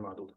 معدودة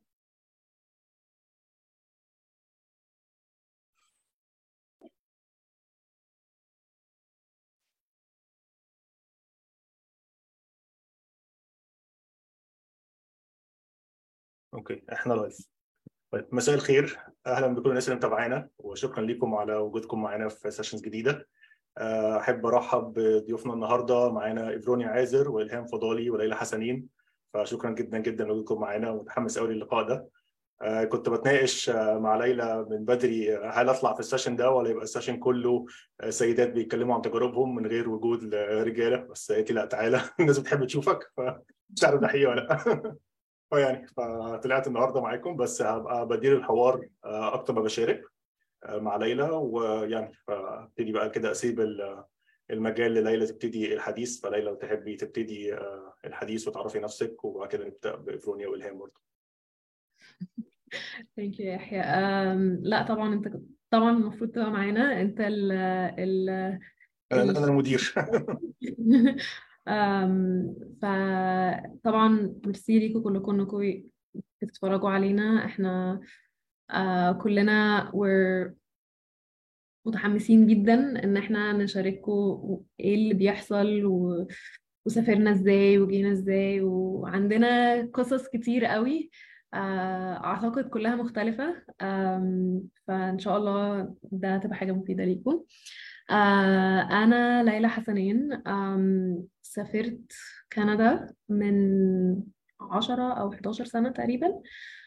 اوكي احنا لايف طيب مساء الخير اهلا بكل الناس اللي متابعانا وشكرا لكم على وجودكم معانا في سيشنز جديده احب ارحب بضيوفنا النهارده معانا افروني عازر والهام فضالي وليلى حسنين فشكرا جدا جدا لوجودكم معانا ومتحمس قوي للقاء ده كنت بتناقش مع ليلى من بدري هل اطلع في السيشن ده ولا يبقى السيشن كله سيدات بيتكلموا عن تجاربهم من غير وجود رجاله بس قالت لي لا تعالى الناس بتحب تشوفك فمش عارف ده حقيقي ولا لا فيعني فطلعت النهارده معاكم بس هبقى بدير الحوار اكتر ما بشارك مع ليلى ويعني فابتدي بقى كده اسيب المجال لليلى تبتدي الحديث فليلى لو تحبي تبتدي الحديث وتعرفي نفسك وبعد كده نبدا بافرونيا والهام برضه. ثانك يو يحيى لا طبعا انت طبعا المفروض تبقى معانا انت ال ال انا انا المدير فطبعا ميرسي ليكم كلكم انكم بتتفرجوا علينا احنا uh, كلنا we're متحمسين جدا ان احنا نشارككم ايه اللي بيحصل و... وسافرنا ازاي وجينا ازاي وعندنا قصص كتير قوي اعتقد كلها مختلفة فان شاء الله ده هتبقى حاجة مفيدة ليكم انا ليلى حسنين سافرت كندا من عشرة او 11 سنة تقريبا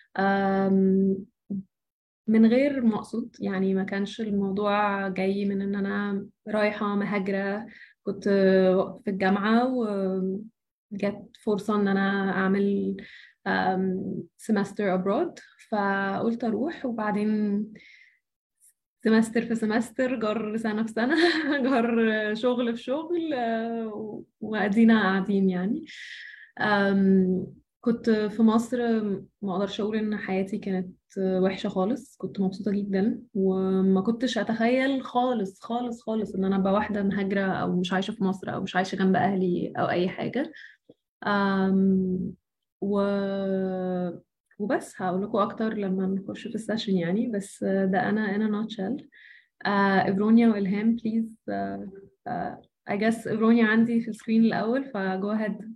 من غير مقصود يعني ما كانش الموضوع جاي من ان انا رايحة مهاجرة كنت في الجامعة وجت فرصة ان انا اعمل سمستر ابرود فقلت اروح وبعدين سمستر في سمستر جر سنة في سنة جر شغل في شغل وادينا قاعدين يعني كنت في مصر ما اقدرش اقول ان حياتي كانت وحشة خالص كنت مبسوطة جدا وما كنتش اتخيل خالص خالص خالص ان انا ابقى واحدة مهاجرة او مش عايشة في مصر او مش عايشة جنب اهلي او اي حاجة و... وبس هقول لكم اكتر لما نخش في السيشن يعني بس ده انا انا نوتشل افرونيا والهام بليز I guess افرونيا عندي في السكرين الاول فجو هيد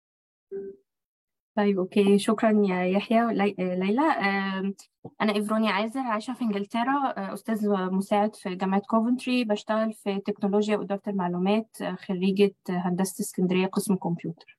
طيب اوكي شكرا يا يحيى ليلى انا افروني عازر عايشه في انجلترا استاذ مساعد في جامعه كوفنتري بشتغل في تكنولوجيا واداره المعلومات خريجه هندسه اسكندريه قسم كمبيوتر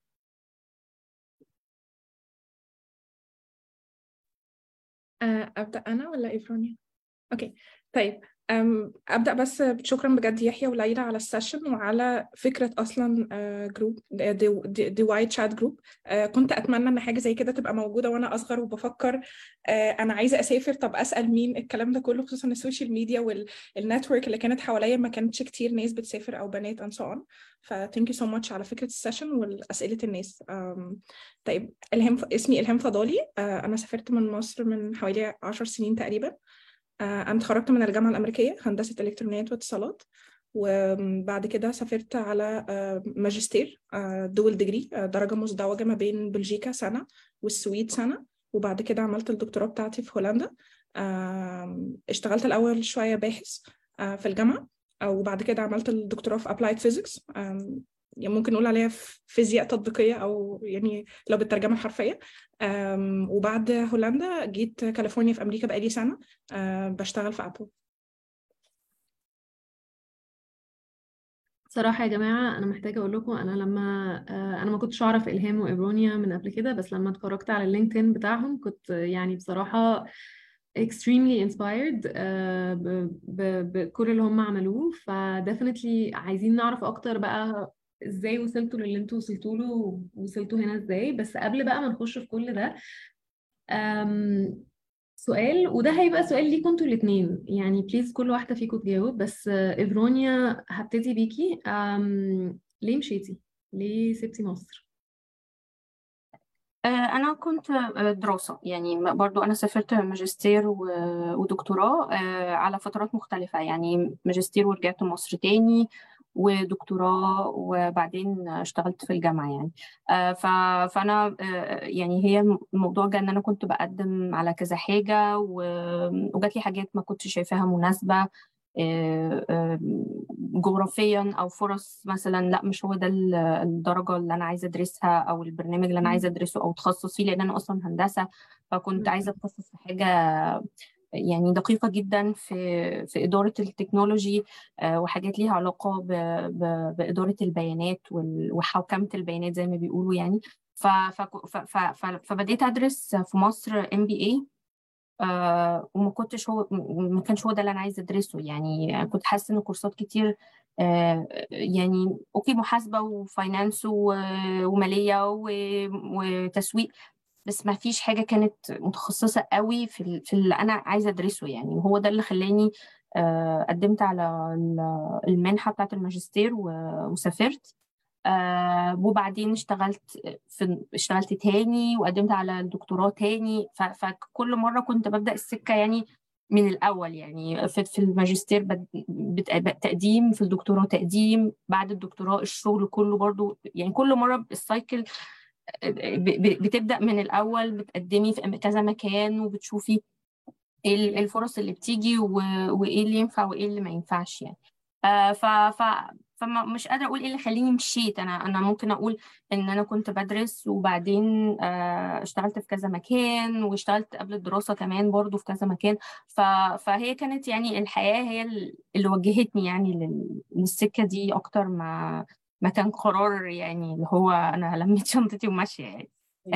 أبدأ أنا ولا إفرانيا؟ أوكي طيب أبدأ بس شكرا بجد يحيى وليلى على السيشن وعلى فكرة أصلا جروب دي, دي, دي وايت شات جروب كنت أتمنى إن حاجة زي كده تبقى موجودة وأنا أصغر وبفكر أنا عايزة أسافر طب أسأل مين الكلام ده كله خصوصا السوشيال ميديا والنتورك اللي كانت حواليا ما كانتش كتير ناس بتسافر أو بنات and so on فتhank you so much على فكرة السيشن والأسئلة الناس طيب إلهام اسمي إلهام فضالي أنا سافرت من مصر من حوالي 10 سنين تقريبا أنا اتخرجت من الجامعة الأمريكية هندسة إلكترونيات واتصالات وبعد كده سافرت على ماجستير دول ديجري درجة مزدوجة ما بين بلجيكا سنة والسويد سنة وبعد كده عملت الدكتوراه بتاعتي في هولندا اشتغلت الأول شوية باحث في الجامعة وبعد كده عملت الدكتوراه في Applied Physics يعني ممكن نقول عليها فيزياء تطبيقية أو يعني لو بالترجمة الحرفية وبعد هولندا جيت كاليفورنيا في أمريكا بقالي سنة بشتغل في أبل صراحة يا جماعة أنا محتاجة أقول لكم أنا لما أنا ما كنتش أعرف إلهام وإبرونيا من قبل كده بس لما اتفرجت على اللينكدين بتاعهم كنت يعني بصراحة extremely inspired بكل اللي هم عملوه ف definitely عايزين نعرف أكتر بقى ازاي وصلتوا للي انتوا وصلتوا له ووصلتوا هنا ازاي بس قبل بقى ما نخش في كل ده سؤال وده هيبقى سؤال ليكم انتوا الاثنين يعني بليز كل واحده فيكم تجاوب بس افرونيا هبتدي بيكي ليه مشيتي ليه سبتي مصر أنا كنت دراسة يعني برضو أنا سافرت ماجستير ودكتوراه على فترات مختلفة يعني ماجستير ورجعت مصر تاني ودكتوراه وبعدين اشتغلت في الجامعة يعني فأنا يعني هي الموضوع جه إن أنا كنت بقدم على كذا حاجة وجات لي حاجات ما كنتش شايفاها مناسبة جغرافيا او فرص مثلا لا مش هو ده الدرجه اللي انا عايزه ادرسها او البرنامج اللي انا عايزه ادرسه او اتخصص فيه لان انا اصلا هندسه فكنت عايزه اتخصص في حاجه يعني دقيقة جدا في في إدارة التكنولوجي وحاجات ليها علاقة ب ب بإدارة البيانات وحوكمة البيانات زي ما بيقولوا يعني ف ف ف ف فبديت أدرس في مصر ام بي اي آه وما كنتش هو ما كانش هو ده اللي انا عايزه ادرسه يعني كنت حاسه ان كورسات كتير آه يعني اوكي محاسبه وفاينانس وماليه وتسويق بس ما فيش حاجه كانت متخصصه قوي في في اللي انا عايزه ادرسه يعني هو ده اللي خلاني آه قدمت على المنحه بتاعه الماجستير وسافرت آه وبعدين اشتغلت في اشتغلت تاني وقدمت على الدكتوراه تاني فكل مرة كنت ببدأ السكة يعني من الأول يعني في, في الماجستير تقديم في الدكتوراه تقديم بعد الدكتوراه الشغل كله برضو يعني كل مرة السايكل بتبدأ من الأول بتقدمي في كذا مكان وبتشوفي ايه الفرص اللي بتيجي وايه اللي ينفع وايه اللي ما ينفعش يعني آه ف ف فمش قادره اقول ايه اللي خليني مشيت انا انا ممكن اقول ان انا كنت بدرس وبعدين آه اشتغلت في كذا مكان واشتغلت قبل الدراسه كمان برضو في كذا مكان ف فهي كانت يعني الحياه هي اللي وجهتني يعني للسكه دي اكتر ما ما كان قرار يعني اللي هو انا لميت شنطتي وماشيه يعني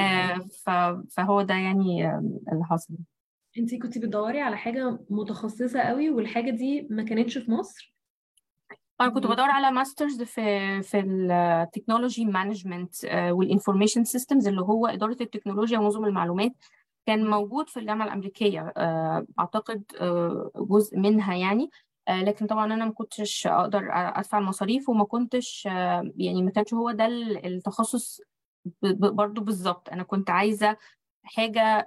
آه فهو ده يعني اللي حصل انت كنت بتدوري على حاجه متخصصه قوي والحاجه دي ما كانتش في مصر انا كنت بدور على ماسترز في في التكنولوجي مانجمنت والانفورميشن سيستمز اللي هو اداره التكنولوجيا ونظم المعلومات كان موجود في الجامعه الامريكيه اعتقد جزء منها يعني لكن طبعا انا ما كنتش اقدر ادفع المصاريف وما كنتش يعني ما كانش هو ده التخصص برضو بالظبط انا كنت عايزه حاجه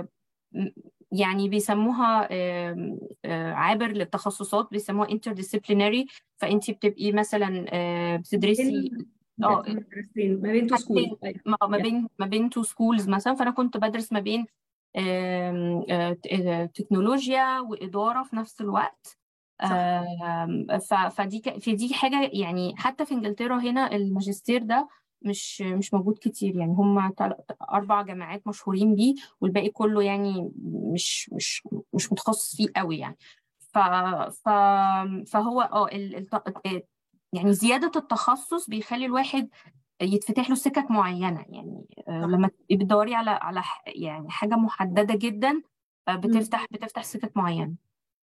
يعني بيسموها عابر للتخصصات بيسموها interdisciplinary فانت بتبقي مثلا بتدرسي اه ما بين تو سكولز ما بين ما بين تو سكولز مثلا فانا كنت بدرس ما بين تكنولوجيا واداره في نفس الوقت فدي فدي حاجه يعني حتى في انجلترا هنا الماجستير ده مش مش موجود كتير يعني هم اربع جامعات مشهورين بيه والباقي كله يعني مش مش مش متخصص فيه قوي يعني ف ف فهو اه يعني زياده التخصص بيخلي الواحد يتفتح له سكك معينه يعني لما بتدوري على على يعني حاجه محدده جدا بتفتح بتفتح سكك معينه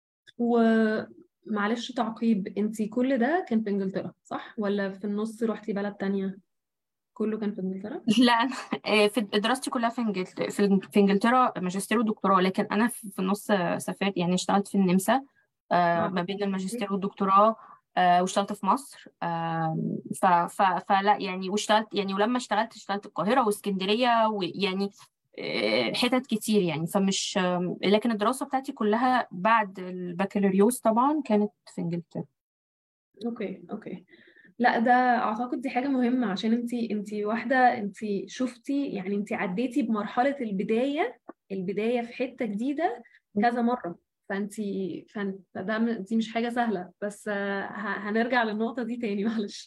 ومعلش تعقيب انت كل ده كان في انجلترا صح ولا في النص رحتي بلد تانية كله كان في انجلترا؟ لا في دراستي كلها في انجلترا في انجلترا ماجستير ودكتوراه لكن انا في النص سافرت يعني اشتغلت في النمسا ما بين الماجستير والدكتوراه واشتغلت في مصر ف ف فلا يعني واشتغلت يعني ولما اشتغلت اشتغلت القاهره واسكندريه ويعني حتت كتير يعني فمش لكن الدراسه بتاعتي كلها بعد البكالوريوس طبعا كانت في انجلترا اوكي اوكي لا ده اعتقد دي حاجه مهمه عشان انت انت واحده انت شفتي يعني انت عديتي بمرحله البدايه البدايه في حته جديده كذا مره فانت فده دي مش حاجه سهله بس هنرجع للنقطه دي تاني معلش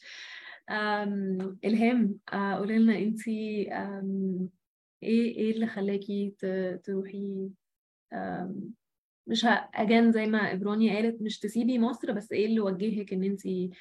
الهام قولي لنا انت ايه ايه اللي خلاكي تروحي مش اجان زي ما ابرونيا قالت مش تسيبي مصر بس ايه اللي وجهك ان انت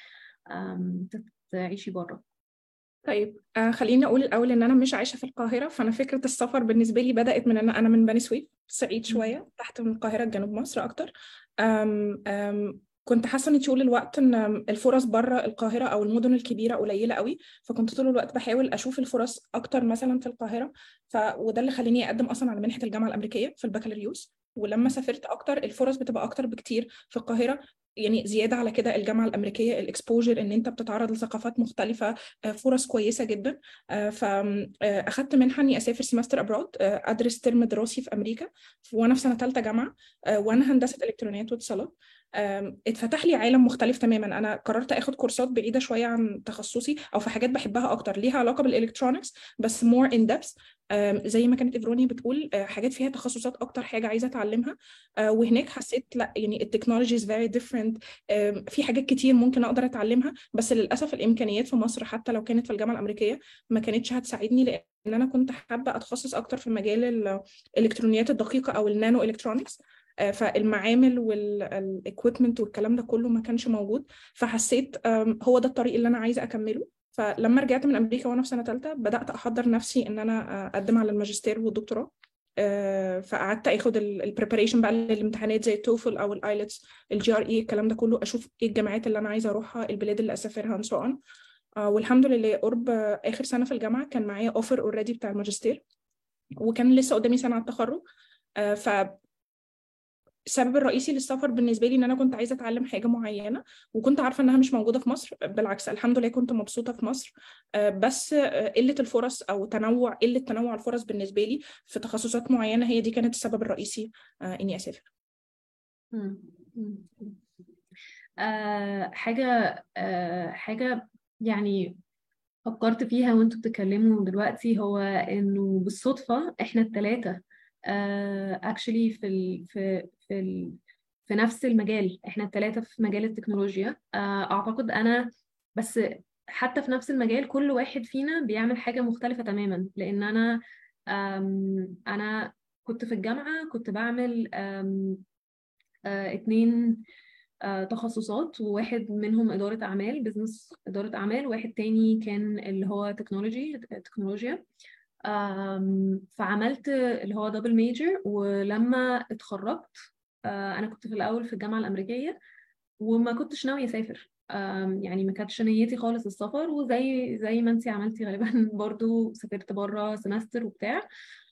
تعيشي بره طيب آه خليني اقول الاول ان انا مش عايشه في القاهره فانا فكره السفر بالنسبه لي بدات من ان انا من بني سويف صعيد شويه تحت من القاهره جنوب مصر اكتر أم أم كنت حاسه ان طول الوقت ان الفرص بره القاهره او المدن الكبيره قليله قوي فكنت طول الوقت بحاول اشوف الفرص اكتر مثلا في القاهره ف وده اللي خليني اقدم اصلا على منحه الجامعه الامريكيه في البكالوريوس ولما سافرت اكتر الفرص بتبقى اكتر بكتير في القاهره يعني زياده على كده الجامعه الامريكيه الاكسبوجر ان انت بتتعرض لثقافات مختلفه فرص كويسه جدا فاخدت منحه اني اسافر سيمستر ابرود ادرس ترم دراسي في امريكا وانا في سنه ثالثه جامعه وانا هندسه الكترونيات واتصالات أم، اتفتح لي عالم مختلف تماما انا قررت اخد كورسات بعيده شويه عن تخصصي او في حاجات بحبها اكتر ليها علاقه بالالكترونكس بس more in depth أم، زي ما كانت افروني بتقول أه، حاجات فيها تخصصات اكتر حاجه عايزه اتعلمها أه، وهناك حسيت لا يعني التكنولوجي is very different أم، في حاجات كتير ممكن اقدر اتعلمها بس للاسف الامكانيات في مصر حتى لو كانت في الجامعه الامريكيه ما كانتش هتساعدني لان انا كنت حابه اتخصص اكتر في مجال ال- الالكترونيات الدقيقه او النانو الكترونكس فالمعامل والاكويبمنت والكلام ده كله ما كانش موجود فحسيت أم، هو ده الطريق اللي انا عايزه اكمله فلما رجعت من امريكا وانا في سنه ثالثه بدات احضر نفسي ان انا اقدم على الماجستير والدكتوراه آه، فقعدت اخد البريباريشن بقى للامتحانات زي التوفل او الايلتس الجي ار اي الكلام ده كله اشوف ايه الجامعات اللي انا عايزه اروحها البلاد اللي اسافرها and so on آه، والحمد لله قرب آه، اخر سنه في الجامعه كان معايا اوفر اوريدي بتاع الماجستير وكان لسه قدامي سنه على التخرج آه، ف السبب الرئيسي للسفر بالنسبه لي ان انا كنت عايزه اتعلم حاجه معينه وكنت عارفه انها مش موجوده في مصر بالعكس الحمد لله كنت مبسوطه في مصر آه، بس آه، قله الفرص او تنوع قله تنوع الفرص بالنسبه لي في تخصصات معينه هي دي كانت السبب الرئيسي آه، اني اسافر مم. مم. آه حاجة آه حاجة يعني فكرت فيها وانتوا بتتكلموا دلوقتي هو انه بالصدفة احنا التلاتة آه actually في ال في في ال في نفس المجال احنا التلاتة في مجال التكنولوجيا آه اعتقد انا بس حتى في نفس المجال كل واحد فينا بيعمل حاجة مختلفة تماما لان انا آم انا كنت في الجامعة كنت بعمل آم آه اتنين آه، تخصصات وواحد منهم إدارة أعمال بزنس إدارة أعمال واحد تاني كان اللي هو تكنولوجي تكنولوجيا آم، فعملت اللي هو دبل ميجر ولما اتخرجت آه، أنا كنت في الأول في الجامعة الأمريكية وما كنتش ناوية أسافر آم، يعني ما كانتش نيتي خالص السفر وزي زي ما انتي عملتي غالبا برضو سافرت بره سمستر وبتاع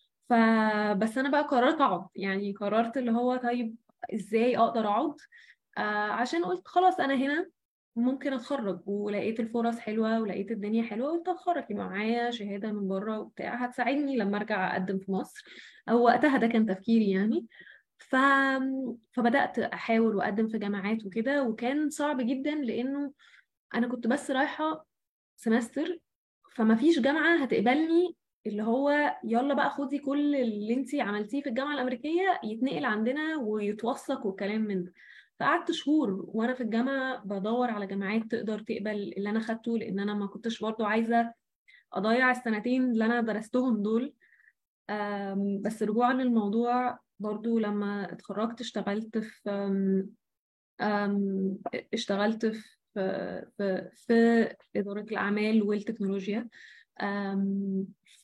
فبس أنا بقى قررت أقعد يعني قررت اللي هو طيب إزاي أقدر أقعد آه عشان قلت خلاص انا هنا ممكن اتخرج ولقيت الفرص حلوه ولقيت الدنيا حلوه قلت اتخرج يبقى معايا شهاده من بره وبتاع هتساعدني لما ارجع اقدم في مصر او وقتها ده كان تفكيري يعني ف... فبدات احاول واقدم في جامعات وكده وكان صعب جدا لانه انا كنت بس رايحه سمستر فما فيش جامعه هتقبلني اللي هو يلا بقى خدي كل اللي انتي عملتيه في الجامعه الامريكيه يتنقل عندنا ويتوثق وكلام من ده فقعدت شهور وانا في الجامعه بدور على جامعات تقدر تقبل اللي انا خدته لان انا ما كنتش برضو عايزه اضيع السنتين اللي انا درستهم دول أم، بس رجوعا للموضوع برضو لما اتخرجت اشتغلت في أم، أم، اشتغلت في في في إدارة الأعمال والتكنولوجيا أم، ف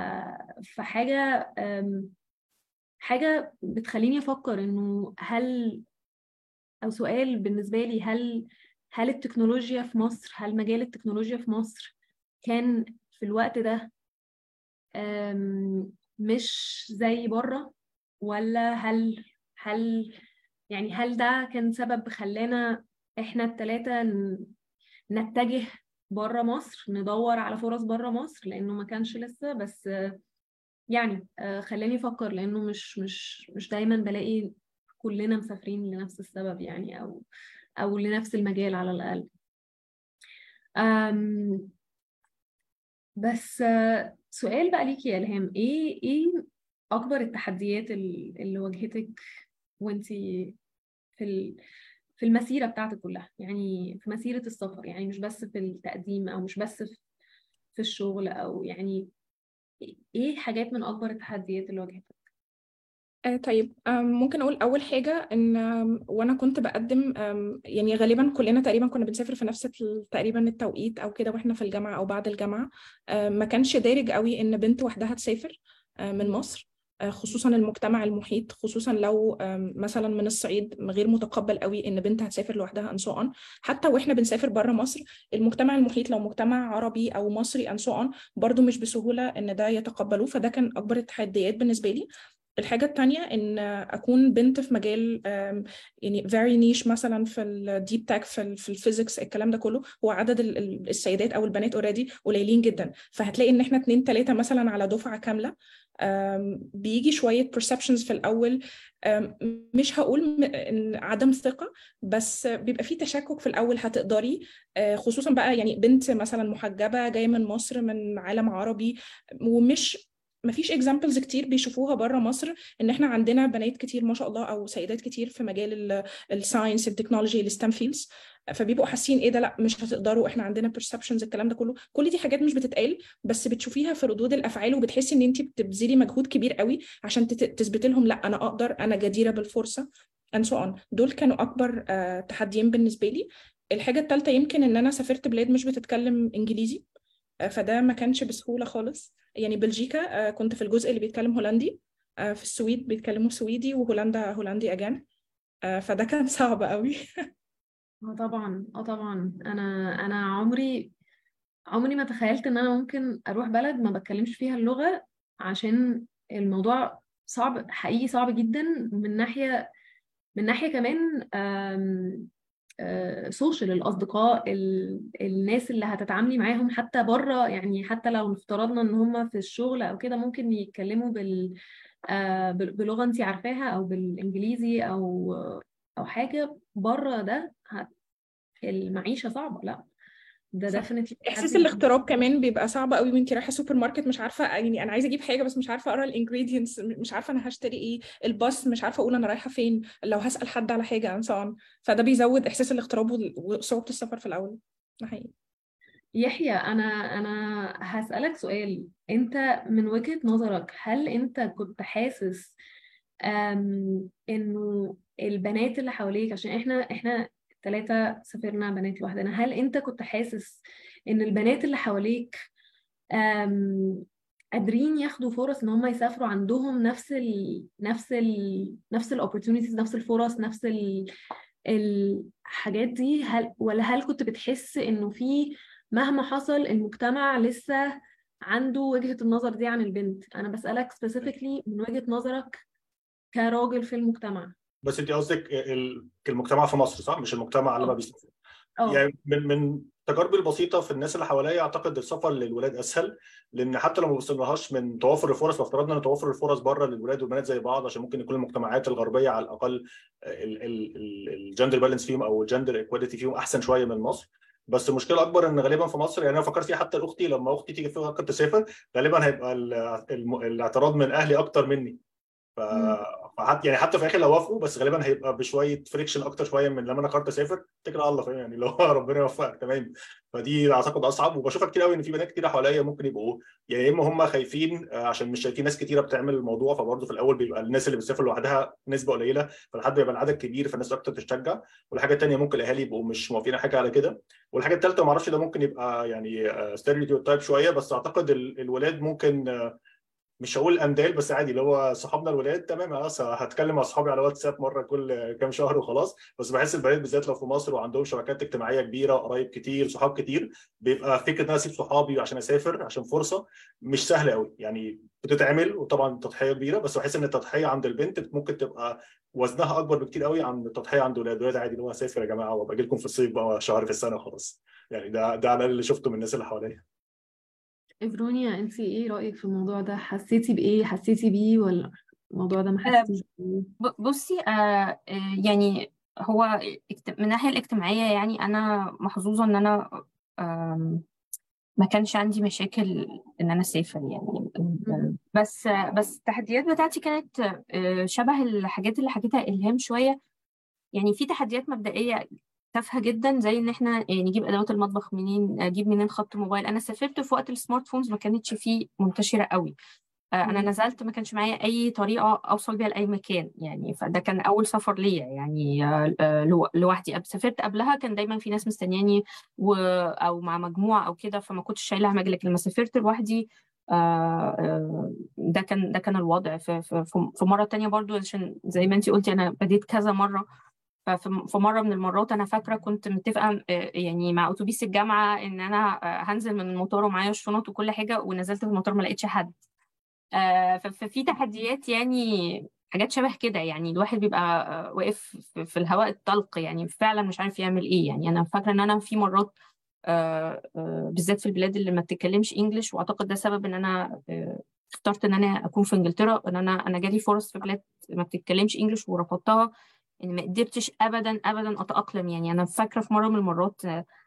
فحاجة أم، حاجة بتخليني أفكر إنه هل أو سؤال بالنسبة لي هل هل التكنولوجيا في مصر هل مجال التكنولوجيا في مصر كان في الوقت ده أم، مش زي بره ولا هل هل يعني هل ده كان سبب خلانا احنا التلاتة ن- نتجه بره مصر ندور على فرص بره مصر لانه ما كانش لسه بس آه، يعني آه، خلاني افكر لانه مش مش مش دايما بلاقي كلنا مسافرين لنفس السبب يعني او او لنفس المجال على الاقل أم، بس آه، سؤال بقى ليكي يا الهام ايه ايه اكبر التحديات ال- اللي واجهتك وانتي في ال- في المسيرة بتاعتك كلها يعني في مسيرة السفر يعني مش بس في التقديم أو مش بس في في الشغل أو يعني إيه حاجات من أكبر التحديات اللي واجهتك؟ آه طيب آم، ممكن أقول أول حاجة إن آم، وأنا كنت بقدم آم، يعني غالبا كلنا تقريبا كنا بنسافر في نفس ال- تقريبا التوقيت أو كده وإحنا في الجامعة أو بعد الجامعة آم، ما كانش دارج قوي إن بنت وحدها تسافر آه، من مصر آه، خصوصا المجتمع المحيط خصوصا لو آم، مثلا من الصعيد غير متقبل قوي ان بنت هتسافر لوحدها and so on حتى واحنا بنسافر بره مصر المجتمع المحيط لو مجتمع عربي او مصري and so on برضو مش بسهولة ان ده يتقبلوه فده كان اكبر التحديات بالنسبة لي الحاجة التانية إن أكون بنت في مجال آم، يعني very niche مثلا في الديب تاك في ال في الفيزيكس الكلام ده كله هو عدد ال- ال- السيدات أو البنات اوريدي قليلين جدا فهتلاقي إن إحنا اتنين تلاتة مثلا على دفعة كاملة أم، بيجي شوية perceptions في الأول أم، مش هقول م- إن عدم ثقة بس بيبقى في تشكك في الأول هتقدري آه، خصوصا بقى يعني بنت مثلا محجبة جاية من مصر من عالم عربي ومش مفيش اكزامبلز كتير بيشوفوها بره مصر ان احنا عندنا بنات كتير ما شاء الله او سيدات كتير في مجال الساينس التكنولوجي الستام فيلدز فبيبقوا حاسين ايه ده لا مش هتقدروا احنا عندنا perceptions الكلام ده كله كل دي حاجات مش بتتقال بس بتشوفيها في ردود الافعال وبتحسي ان انت بتبذلي مجهود كبير قوي عشان تت- تثبتي لهم لا انا اقدر انا جديره بالفرصه and so on دول كانوا اكبر آه، تحديين بالنسبه لي الحاجه الثالثه يمكن ان انا سافرت بلاد مش بتتكلم انجليزي آه، فده ما كانش بسهوله خالص يعني بلجيكا آه، كنت في الجزء اللي بيتكلم هولندي آه، في السويد بيتكلموا سويدي وهولندا هولندي اجان آه، فده كان صعب قوي اه طبعا اه طبعا انا انا عمري عمري ما تخيلت ان انا ممكن اروح بلد ما بتكلمش فيها اللغة عشان الموضوع صعب حقيقي صعب جدا من ناحية من ناحية كمان سوشيال الأصدقاء ال- الناس اللي هتتعاملي معاهم حتى بره يعني حتى لو افترضنا ان هم في الشغل او كده ممكن يتكلموا بال آه، بال- بلغة انت عارفاها او بالانجليزي او او حاجة بره ده هت- المعيشة صعبة لا ده صح. definitely احساس تحدي الاغتراب كمان بيبقى صعب قوي وانت رايحه سوبر ماركت مش عارفه يعني انا عايزه اجيب حاجه بس مش عارفه اقرا الانجريدينتس مش عارفه انا هشتري ايه الباص مش عارفه اقول انا رايحه فين لو هسال حد على حاجه and so on فده بيزود احساس الاغتراب وال- وصعوبه السفر في الاول ده حقيقي يحيى أنا أنا هسألك سؤال أنت من وجهة نظرك هل أنت كنت حاسس أم إنه البنات اللي حواليك عشان إحنا إحنا ثلاثة سافرنا بنات لوحدنا هل أنت كنت حاسس إن البنات اللي حواليك أم قادرين ياخدوا فرص إن هم يسافروا عندهم نفس ال نفس ال نفس ال opportunities نفس الفرص نفس ال الحاجات دي هل ولا هل كنت بتحس إنه في مهما حصل المجتمع لسه عنده وجهة النظر دي عن البنت أنا بسألك specifically من وجهة نظرك كراجل في المجتمع بس انت قصدك ال- المجتمع في مصر صح مش المجتمع اللي ما اه بيسافر اه يعني من من تجاربي البسيطه في الناس اللي حواليا اعتقد السفر للولاد اسهل لان حتى لو ما وصلناش من توافر الفرص وافترضنا ان توافر الفرص بره للولاد والبنات زي بعض عشان ممكن يكون المجتمعات الغربيه على الاقل الجندر بالانس فيهم او الجندر ايكواليتي فيهم احسن شويه من مصر بس المشكله الاكبر ان غالبا في مصر يعني انا فكرت فيها حتى لاختي لما اختي تيجي فكره تسافر غالبا هيبقى ال- الم- الاعتراض من اهلي اكتر مني ف مم. فحتى يعني حتى في الاخر لو وافقوا بس غالبا هيبقى بشويه فريكشن اكتر شويه من لما انا قررت اسافر اتكل على الله فاهم يعني لو ربنا يوفقك تمام فدي اعتقد اصعب وبشوفها كتير قوي ان في بنات كتير حواليا ممكن يبقوا يا اما هم خايفين آه، عشان مش شايفين ناس كتيره بتعمل الموضوع فبرضه في الاول بيبقى الناس اللي بتسافر لوحدها نسبه قليله فلحد ما يبقى العدد كبير فالناس اكتر تشجع والحاجه الثانيه ممكن الاهالي يبقوا مش موافقين على حاجه على كده والحاجه الثالثه ما اعرفش ده ممكن يبقى يعني ستيريوتايب شويه بس اعتقد ال- الولاد ممكن آه، مش هقول اندال بس عادي اللي هو صحابنا الولاد تمام خلاص هتكلم مع اصحابي على واتساب مره كل كام شهر وخلاص بس بحس البنات بالذات لو في مصر وعندهم شبكات اجتماعيه كبيره قرايب كتير صحاب كتير بيبقى فكره ان انا اسيب صحابي عشان اسافر عشان فرصه مش سهله قوي يعني بتتعمل وطبعا تضحيه كبيره بس بحس ان التضحيه عند البنت ممكن تبقى وزنها اكبر بكتير قوي عن التضحيه عند الولاد الولاد عادي اللي هو اسافر يا جماعه وابقى اجي لكم في الصيف بقى شهر في السنه خلاص يعني ده ده على اللي شفته من الناس اللي حواليا إفرونيا انت ايه رأيك في الموضوع ده حسيتي بإيه حسيتي بيه ولا الموضوع ده ما آه، حسيتيش بيه ب- بصي آه آه، يعني هو اجت- من الناحية الاجتماعية يعني أنا محظوظة إن أنا آم، ما كانش عندي مشاكل إن أنا أسافر يعني مم. بس بس التحديات بتاعتي كانت آه، شبه الحاجات اللي حكيتها إلهام شوية يعني في تحديات مبدئية تافهة جدا زي إن إحنا آه، نجيب أدوات المطبخ منين أجيب منين خط موبايل أنا سافرت في وقت السمارت فونز ما كانتش فيه منتشرة قوي آه، انا مم. نزلت ما كانش معايا اي طريقه اوصل بيها لاي مكان يعني فده كان اول سفر ليا يعني آه، آه، لو- لوحدي قبل سافرت قبلها كان دايما في ناس مستنياني و... او مع مجموعه او كده فما كنتش شايله هم لكن لما سافرت لوحدي آه، آه، ده كان ده كان الوضع في في في في مره تانية برضو عشان زي ما انتي قلتي انا بديت كذا مره ففي في مره من المرات انا فاكره كنت متفقه آه، يعني مع اتوبيس الجامعه ان انا آه، هنزل من المطار ومعايا الشنط وكل حاجه ونزلت في المطار ما لقيتش حد آه، ف- ففي تحديات يعني حاجات شبه كده يعني الواحد بيبقى آه، واقف في في الهواء الطلق يعني فعلا مش عارف يعمل ايه يعني انا فاكره ان انا في مرات آه، آه، بالذات في البلاد اللي ما بتتكلمش انجلش واعتقد ده سبب ان انا آه، اخترت ان انا اكون في انجلترا ان انا انا جالي فرص في بلاد ما بتتكلمش انجلش ورفضتها ان ما قدرتش ابدا ابدا اتاقلم يعني انا فاكره في مره من المرات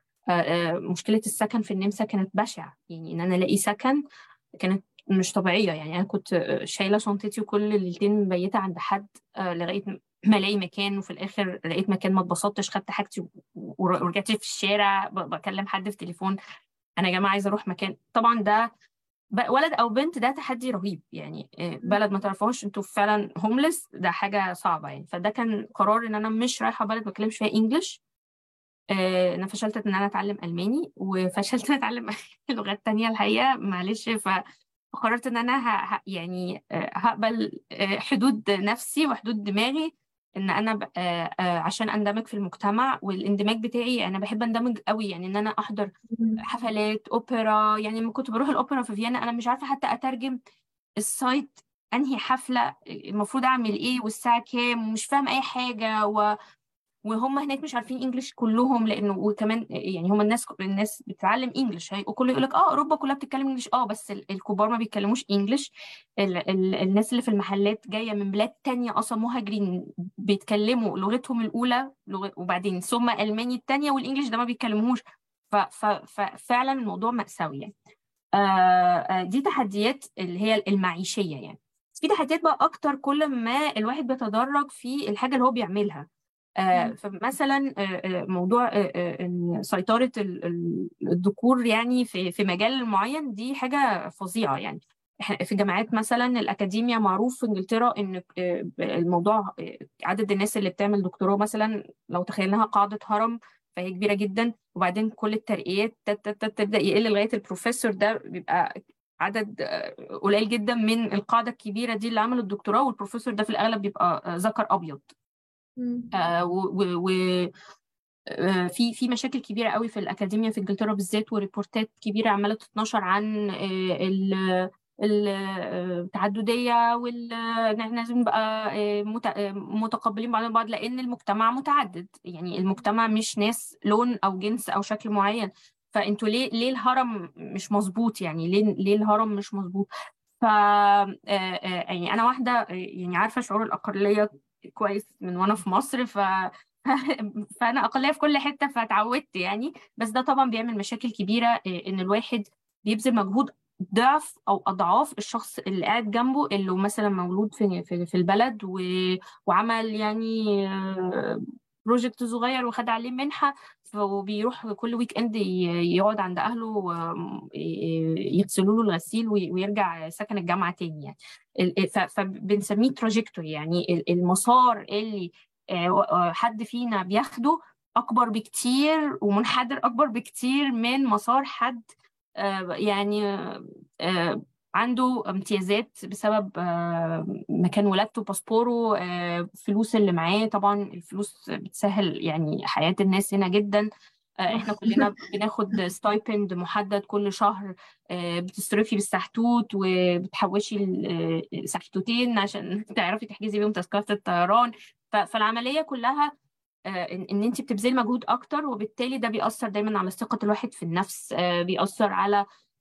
مشكله السكن في النمسا كانت بشعه يعني ان انا الاقي سكن كانت مش طبيعيه يعني انا كنت شايله شنطتي وكل ليلتين مبيته عند حد لغايه ما الاقي مكان وفي الاخر لقيت مكان ما اتبسطتش خدت حاجتي ورجعت في الشارع بكلم حد في تليفون انا يا جماعه عايزه اروح مكان طبعا ده ولد او بنت ده تحدي رهيب يعني بلد ما تعرفوش انتوا فعلا هوملس ده حاجه صعبه يعني فده كان قرار ان انا مش رايحه بلد ما بتكلمش فيها انجلش انا فشلت ان انا اتعلم الماني وفشلت اتعلم لغات تانية الحقيقه معلش فقررت ان انا ه... يعني هقبل حدود نفسي وحدود دماغي ان انا ب... عشان اندمج في المجتمع والاندماج بتاعي انا بحب اندمج قوي يعني ان انا احضر حفلات اوبرا يعني لما كنت بروح الاوبرا في فيينا انا مش عارفه حتى اترجم السايت انهي حفله المفروض اعمل ايه والساعه كام ومش فاهم اي حاجه و... وهم هناك مش عارفين انجلش كلهم لانه وكمان يعني هم الناس الناس بتتعلم انجلش وكله يقول لك اه اوروبا كلها بتتكلم انجلش اه بس الكبار ما بيتكلموش انجلش ال ال الناس اللي في المحلات جايه من بلاد تانية اصلا مهاجرين بيتكلموا لغتهم الاولى لغة وبعدين ثم الماني الثانيه والانجلش ده ما بيتكلموش ففعلا الموضوع مأساوي يعني آه دي تحديات اللي هي المعيشيه يعني في تحديات بقى اكتر كل ما الواحد بيتدرج في الحاجه اللي هو بيعملها آه فمثلا آه موضوع آه سيطرة الذكور يعني في في مجال معين دي حاجة فظيعة يعني في جامعات مثلا الأكاديميا معروف في إنجلترا إن الموضوع عدد الناس اللي بتعمل دكتوراه مثلا لو تخيلناها قاعدة هرم فهي كبيرة جدا وبعدين كل الترقيات تبدأ يقل لغاية البروفيسور ده بيبقى عدد قليل جدا من القاعدة الكبيرة دي اللي عملوا الدكتوراه والبروفيسور ده في الأغلب بيبقى ذكر أبيض آه و, و آه في في مشاكل كبيره قوي في الاكاديميا في انجلترا بالذات وريبورتات كبيره عماله تتنشر عن آه التعدديه وال احنا لازم نبقى متقبلين بعض بعض لان المجتمع متعدد يعني المجتمع مش ناس لون او جنس او شكل معين فانتوا ليه ليه الهرم مش مظبوط يعني ليه ليه الهرم مش مظبوط ف يعني انا واحده يعني عارفه شعور الاقليه كويس من وانا في مصر ف فانا اقليه في كل حته فاتعودت يعني بس ده طبعا بيعمل مشاكل كبيره ان الواحد بيبذل مجهود ضعف او اضعاف الشخص اللي قاعد جنبه اللي مثلا مولود في في البلد و... وعمل يعني بروجكت صغير وخد عليه منحه وبيروح كل ويك اند يقعد عند اهله يغسلوا له الغسيل ويرجع سكن الجامعه تاني يعني فبنسميه تراجكتوري يعني المسار اللي حد فينا بياخده اكبر بكتير ومنحدر اكبر بكتير من مسار حد يعني عنده امتيازات بسبب مكان ولادته باسبوره فلوس اللي معاه طبعا الفلوس بتسهل يعني حياة الناس هنا جدا احنا كلنا بناخد ستايبند محدد كل شهر بتصرفي بالسحتوت وبتحوشي سحتوتين عشان تعرفي تحجزي بيهم تذكرة الطيران فالعملية كلها ان انت بتبذلي مجهود اكتر وبالتالي ده بيأثر دايما على ثقة الواحد في النفس بيأثر على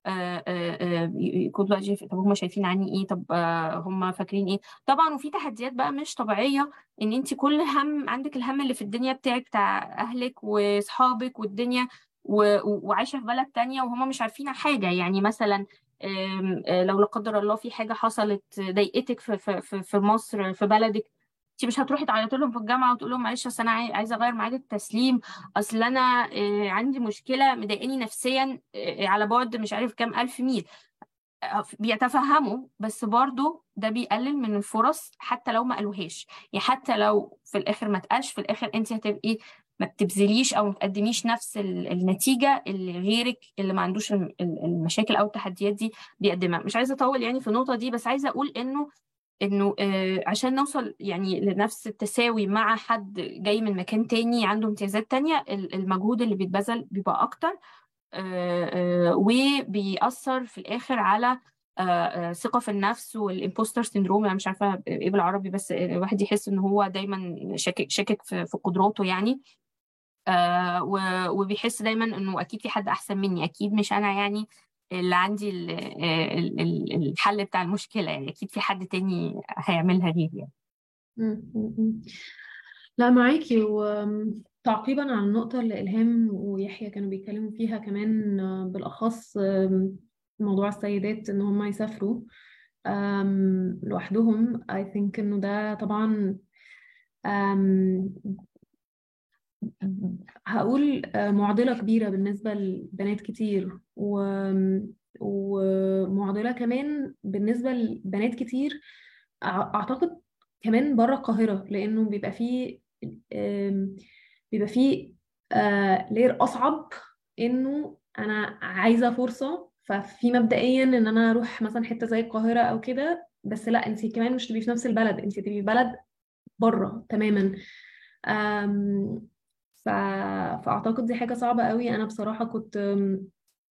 كل بقى طب هم شايفين عني ايه طب هم فاكرين ايه طبعا وفي تحديات بقى مش طبيعيه ان انت كل هم عندك الهم اللي في الدنيا بتاعك بتاع اهلك واصحابك والدنيا وعايشه في بلد تانية وهم مش عارفين حاجه يعني مثلا لو لا قدر الله في حاجه حصلت ضايقتك في في في مصر في بلدك انت مش هتروحي تعيطي لهم في الجامعه وتقول لهم معلش اصل انا عايزه اغير ميعاد التسليم اصل انا عندي مشكله مضايقاني نفسيا على بعد مش عارف كام الف ميل بيتفهموا بس برضو ده بيقلل من الفرص حتى لو ما قالوهاش يعني حتى لو في الاخر ما اتقالش في الاخر انت هتبقي ما بتبذليش او ما تقدميش نفس النتيجه اللي غيرك اللي ما عندوش المشاكل او التحديات دي بيقدمها مش عايزه اطول يعني في النقطه دي بس عايزه اقول انه انه آه عشان نوصل يعني لنفس التساوي مع حد جاي من مكان تاني عنده امتيازات تانية المجهود اللي بيتبذل بيبقى اكتر آه آه وبيأثر في الاخر على ثقة في النفس والامبوستر سيندروم انا مش عارفة ايه بالعربي بس الواحد يحس ان هو دايما شاكك شاكك في, في قدراته يعني وبيحس دايما انه اكيد في حد احسن مني اكيد مش انا يعني اللي عندي ال- ال- ال- الحل بتاع المشكلة يعني أكيد في حد تاني هيعملها غيري يعني مم. مم. لا معاكي وتعقيبا على النقطة اللي إلهام ويحيى كانوا بيتكلموا فيها كمان آه، بالأخص آم، موضوع السيدات إن هم يسافروا آم، لوحدهم I think إنه ده طبعا آم، هقول آه، معضلة كبيرة بالنسبة لبنات كتير و... ومعضلة كمان بالنسبة لبنات كتير أع- أعتقد كمان بره القاهرة لأنه بيبقى فيه آم، بيبقى فيه آه، لير أصعب إنه أنا عايزة فرصة ففي مبدئيا إن أنا أروح مثلا حتة زي القاهرة أو كده بس لا أنت كمان مش تبقي في نفس البلد أنت تبقي في بلد بره تماما أم، ف... فأعتقد دي حاجة صعبة قوي أنا بصراحة كنت أم،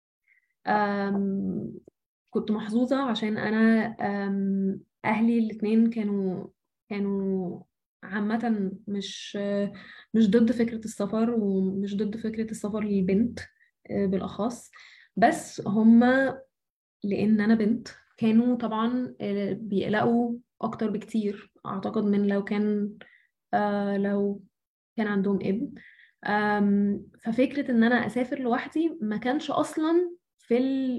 أم، كنت محظوظة عشان أنا أم، أهلي الاتنين كانوا كانوا عامة مش مش ضد فكرة السفر ومش ضد فكرة السفر للبنت أه، بالأخص بس هما لأن أنا بنت كانوا طبعا أه، بيقلقوا أكتر بكتير أعتقد من لو كان آه لو كان عندهم ابن آم، ففكرة إن أنا أسافر لوحدي ما كانش أصلا في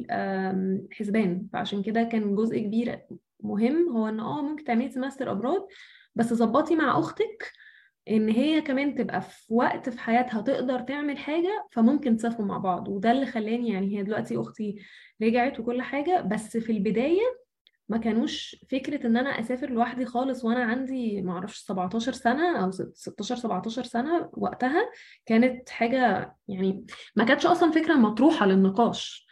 الحسبان فعشان كده كان جزء كبير مهم هو إن اه ممكن تعملي سمستر أبراد بس ظبطي مع أختك إن هي كمان تبقى في وقت في حياتها تقدر تعمل حاجة فممكن تسافروا مع بعض وده اللي خلاني يعني هي دلوقتي أختي رجعت وكل حاجة بس في البداية ما كانوش فكرة ان انا اسافر لوحدي خالص وانا عندي ما اعرفش 17 سنة او 16 17 سنة وقتها كانت حاجة يعني ما كانتش اصلا فكرة مطروحة للنقاش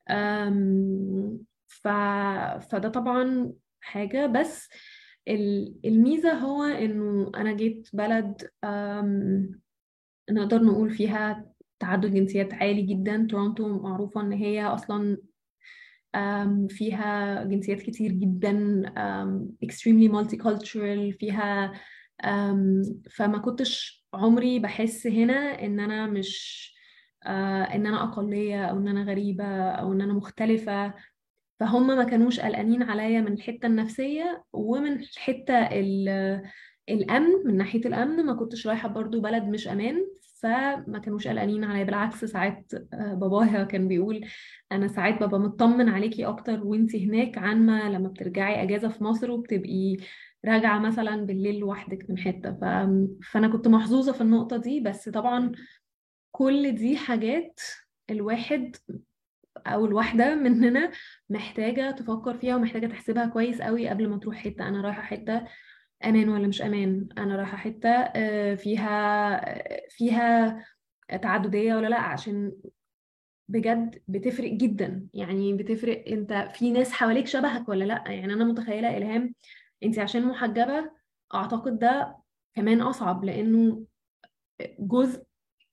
أم، ف... فده طبعا حاجة بس ال- الميزة هو انه انا جيت بلد أم، نقدر نقول فيها تعدد جنسيات عالي جدا تورونتو معروفة ان هي اصلا أم، فيها جنسيات كتير جدا أم، extremely multicultural فيها أم، فما كنتش عمري بحس هنا ان انا مش آه، ان انا اقلية او ان انا غريبة او ان انا مختلفة فهم ما كانوش قلقانين عليا من الحتة النفسية ومن الحتة ال- الأمن من ناحية الأمن ما كنتش رايحة برضو بلد مش أمان فما كانوش قلقانين عليا بالعكس ساعات آه، بابايا كان بيقول أنا ساعات ببقى مطمن عليكي أكتر وانتي هناك عن ما لما بترجعي أجازة في مصر وبتبقي راجعة مثلا بالليل لوحدك من حتة ف... فأنا كنت محظوظة في النقطة دي بس طبعا كل دي حاجات الواحد او الواحده مننا محتاجه تفكر فيها ومحتاجه تحسبها كويس قوي قبل ما تروح حته انا رايحه حته امان ولا مش امان انا رايحه حته آه، فيها فيها تعدديه ولا لا عشان بجد بتفرق جدا يعني بتفرق انت في ناس حواليك شبهك ولا لا يعني انا متخيله الهام انت عشان محجبه اعتقد ده كمان اصعب لانه جزء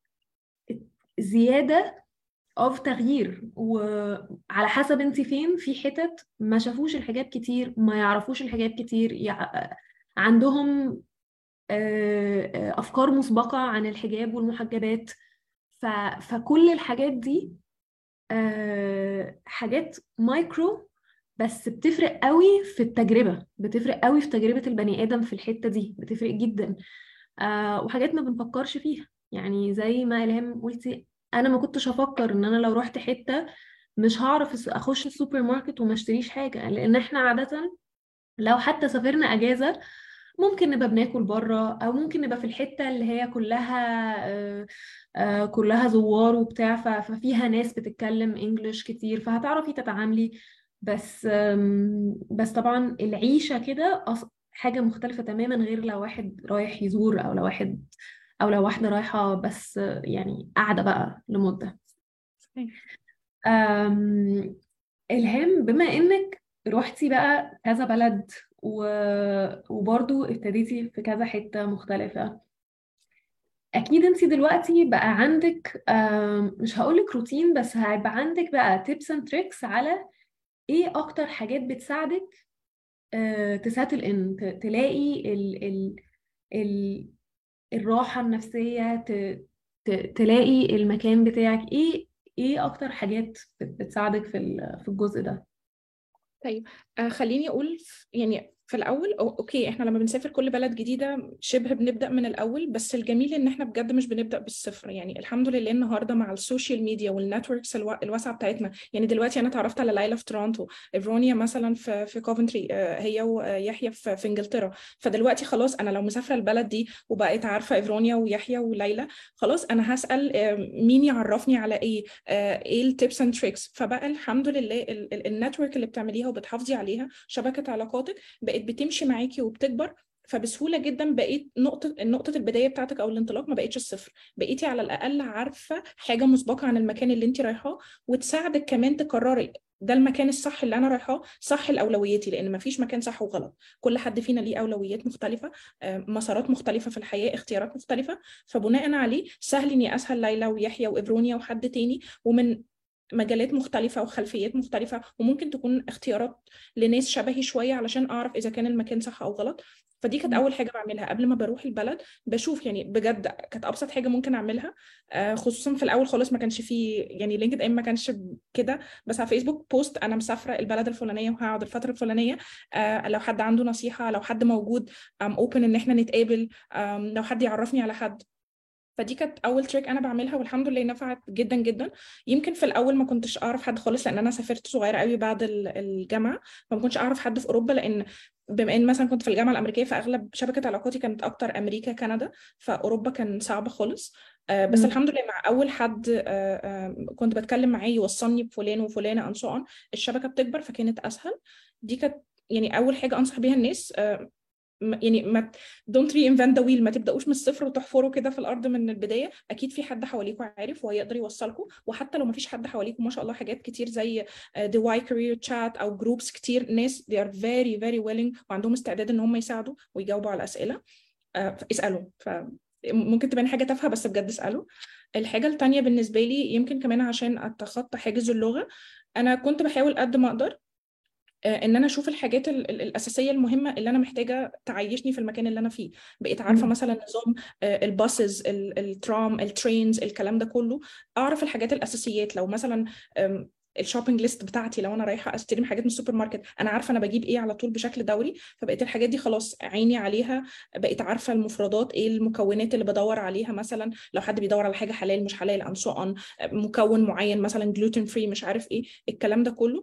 زياده of تغيير وعلى حسب انت فين في حتت ما شافوش الحجاب كتير ما يعرفوش الحجاب كتير يع... عندهم آه، آه، أفكار مسبقة عن الحجاب والمحجبات ف... فكل الحاجات دي آه، حاجات مايكرو بس بتفرق قوي في التجربة بتفرق قوي في تجربة البني آدم في الحتة دي بتفرق جدا آه، وحاجات ما بنفكرش فيها يعني زي ما إلهام قلتي انا ما كنتش افكر ان انا لو رحت حته مش هعرف الس- اخش السوبر ماركت وما اشتريش حاجه لان احنا عاده لو حتى سافرنا اجازه ممكن نبقى بناكل بره او ممكن نبقى في الحته اللي هي كلها آه، آه، كلها زوار وبتاع ف- ففيها ناس بتتكلم انجلش كتير فهتعرفي تتعاملي بس آم، بس طبعا العيشه كده أص- حاجه مختلفه تماما غير لو واحد رايح يزور او لو واحد او لو واحده رايحه بس آه، يعني قاعده بقى لمده أم، إلهام بما إنك روحتي بقى كذا بلد و... وبرضو ابتديتي في كذا حتة مختلفة أكيد أنت دلوقتي بقى عندك أم، مش هقولك روتين بس هيبقى عندك بقى tips and tricks على إيه أكتر حاجات بتساعدك أه، تساتل إن ت- تلاقي ال... ال... ال... الراحة النفسية ت... ت... تلاقي المكان بتاعك إيه ايه اكتر حاجات بت- بتساعدك في ال- في الجزء ده طيب آه خليني اقول ف- يعني في الاول أو اوكي احنا لما بنسافر كل بلد جديده شبه بنبدا من الاول بس الجميل ان احنا بجد مش بنبدا بالصفر يعني الحمد لله النهارده مع السوشيال ميديا والنتوركس الوا- الواسعه بتاعتنا يعني دلوقتي انا اتعرفت على ليلى في تورونتو ايفرونيا مثلا في في كوفنتري آه، هي ويحيى في في انجلترا فدلوقتي خلاص انا لو مسافره البلد دي وبقيت عارفه ايفرونيا ويحيى وليلى خلاص انا هسال آه، مين يعرفني على ايه آه، ايه التيبس اند تريكس فبقى الحمد لله النتورك اللي بتعمليها وبتحافظي عليها شبكه علاقاتك بقت بتمشي معاكي وبتكبر فبسهوله جدا بقيت نقطه نقطه البدايه بتاعتك او الانطلاق ما بقتش الصفر بقيتي على الاقل عارفه حاجه مسبقه عن المكان اللي انت رايحاه وتساعدك كمان تقرري ده المكان الصح اللي انا رايحاه صح لاولوياتي لان ما فيش مكان صح وغلط كل حد فينا ليه اولويات مختلفه آه، مسارات مختلفه في الحياه اختيارات مختلفه فبناء عليه سهل اني اسهل ليلى ويحيى وابرونيا وحد تاني ومن مجالات مختلفة وخلفيات مختلفة وممكن تكون اختيارات لناس شبهي شوية علشان أعرف إذا كان المكان صح أو غلط فدي كانت مم. أول حاجة بعملها قبل ما بروح البلد بشوف يعني بجد كانت أبسط حاجة ممكن أعملها آه، خصوصا في الأول خالص ما كانش فيه يعني لينكد إن ما كانش كده بس على فيسبوك بوست أنا مسافرة البلد الفلانية وهقعد الفترة الفلانية آه، لو حد عنده نصيحة لو حد موجود أم أوبن إن إحنا نتقابل أم، لو حد يعرفني على حد فدي كانت اول تريك انا بعملها والحمد لله نفعت جدا جدا يمكن في الاول ما كنتش اعرف حد خالص لان انا سافرت صغيره قوي بعد ال- الجامعه فما كنتش اعرف حد في اوروبا لان بما ان مثلا كنت في الجامعه الامريكيه فاغلب شبكه علاقاتي كانت اكتر امريكا كندا فاوروبا كان صعب خالص آه، بس مم. الحمد لله مع اول حد آه، آه، كنت بتكلم معاه يوصلني بفلان وفلانه and so on الشبكه بتكبر فكانت اسهل دي كانت يعني اول حاجه انصح بيها الناس آه، م- يعني ما don't reinvent the wheel ما تبداوش من الصفر وتحفروا كده في الارض من البدايه اكيد في حد حواليكوا عارف وهيقدر يوصلكم وحتى لو ما فيش حد حواليكوا ما شاء الله حاجات كتير زي آه، the why career chat او جروبس كتير ناس they are very very willing وعندهم استعداد ان هم يساعدوا ويجاوبوا على الاسئله آه، اسالوا ف ممكن تبان حاجه تافهه بس بجد اسالوا الحاجه التانيه بالنسبه لي يمكن كمان عشان اتخطى حاجز اللغه انا كنت بحاول قد ما اقدر آه، ان انا اشوف الحاجات ال- ال- الاساسيه المهمه اللي انا محتاجه تعيشني في المكان اللي انا فيه بقيت عارفه مم. مثلا نظام آه، الباصز ال- الترام الترينز الكلام ده كله اعرف الحاجات الاساسيات لو مثلا آم، الشوبينج ليست بتاعتي لو انا رايحه اشتري حاجات من السوبر ماركت انا عارفه انا بجيب ايه على طول بشكل دوري فبقيت الحاجات دي خلاص عيني عليها بقيت عارفه المفردات ايه المكونات اللي بدور عليها مثلا لو حد بيدور على حاجه حلال مش حلال and so on مكون معين مثلا جلوتين فري مش عارف ايه الكلام ده كله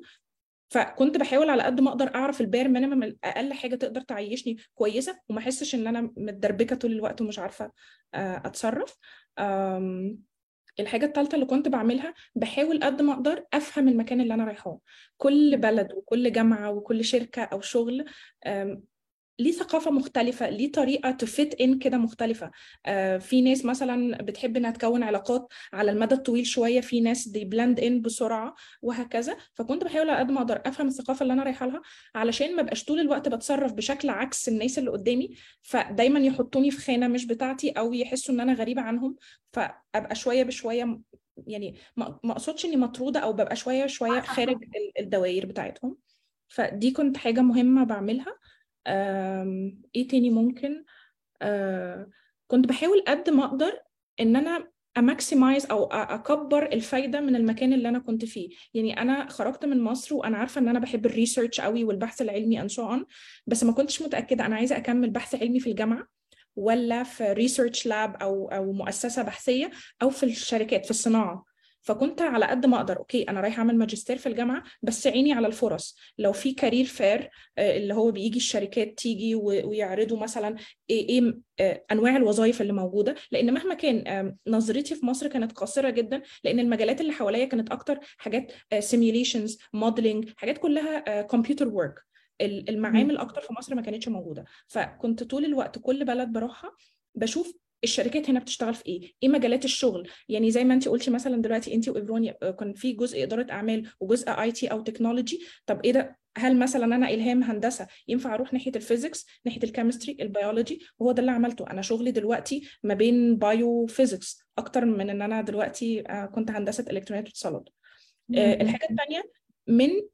فكنت بحاول على قد ما اقدر اعرف البير مينيمم اقل حاجه تقدر تعيشني كويسه وما احسش ان انا متدربكه طول الوقت ومش عارفه آه، اتصرف آم، الحاجه الثالثه اللي كنت بعملها بحاول قد ما اقدر افهم المكان اللي انا رايحاه كل بلد وكل جامعه وكل شركه او شغل آم، ليه ثقافة مختلفة ليه طريقة تفت ان كده مختلفة آه في ناس مثلا بتحب انها تكون علاقات على المدى الطويل شوية في ناس دي بلند ان بسرعة وهكذا فكنت بحاول على قد ما اقدر افهم الثقافة اللي انا رايحة لها علشان ما بقاش طول الوقت بتصرف بشكل عكس الناس اللي قدامي فدايما يحطوني في خانة مش بتاعتي او يحسوا ان انا غريبة عنهم فابقى شوية بشوية م- يعني ما ما اقصدش اني مطرودة او ببقى شوية شوية خارج ال- الدوائر بتاعتهم فدي كنت حاجة مهمة بعملها آم، ايه تاني ممكن آه، كنت بحاول قد ما اقدر ان انا اماكسمايز او أ- اكبر الفايده من المكان اللي انا كنت فيه يعني انا خرجت من مصر وانا عارفه ان انا بحب الريسيرش قوي والبحث العلمي and so on بس ما كنتش متاكده انا عايزه اكمل بحث علمي في الجامعه ولا في ريسيرش لاب او او مؤسسه بحثيه او في الشركات في الصناعه فكنت على قد ما اقدر اوكي انا رايحه اعمل ماجستير في الجامعه بس عيني على الفرص لو في كارير فير اللي هو بيجي الشركات تيجي و- ويعرضوا مثلا ايه ايه آه، انواع الوظائف اللي موجوده لان مهما كان آم، نظرتي في مصر كانت قاصره جدا لان المجالات اللي حواليا كانت اكتر حاجات سيميوليشنز موديلنج حاجات كلها كمبيوتر ورك المعامل اكتر في مصر ما كانتش موجوده فكنت طول الوقت كل بلد بروحها بشوف الشركات هنا بتشتغل في ايه؟ ايه مجالات الشغل؟ يعني زي ما انت قلتي مثلا دلوقتي انت وايفرونيا آه، كان في جزء اداره اعمال وجزء اي تي او تكنولوجي، طب ايه ده؟ هل مثلا انا الهام هندسه ينفع اروح ناحيه الفيزيكس، ناحيه الكيمستري، البيولوجي؟ وهو ده اللي عملته، انا شغلي دلوقتي ما بين بايو فيزيكس اكتر من ان انا دلوقتي آه، كنت هندسه الكترونيات واتصالات. آه، الحاجه الثانيه من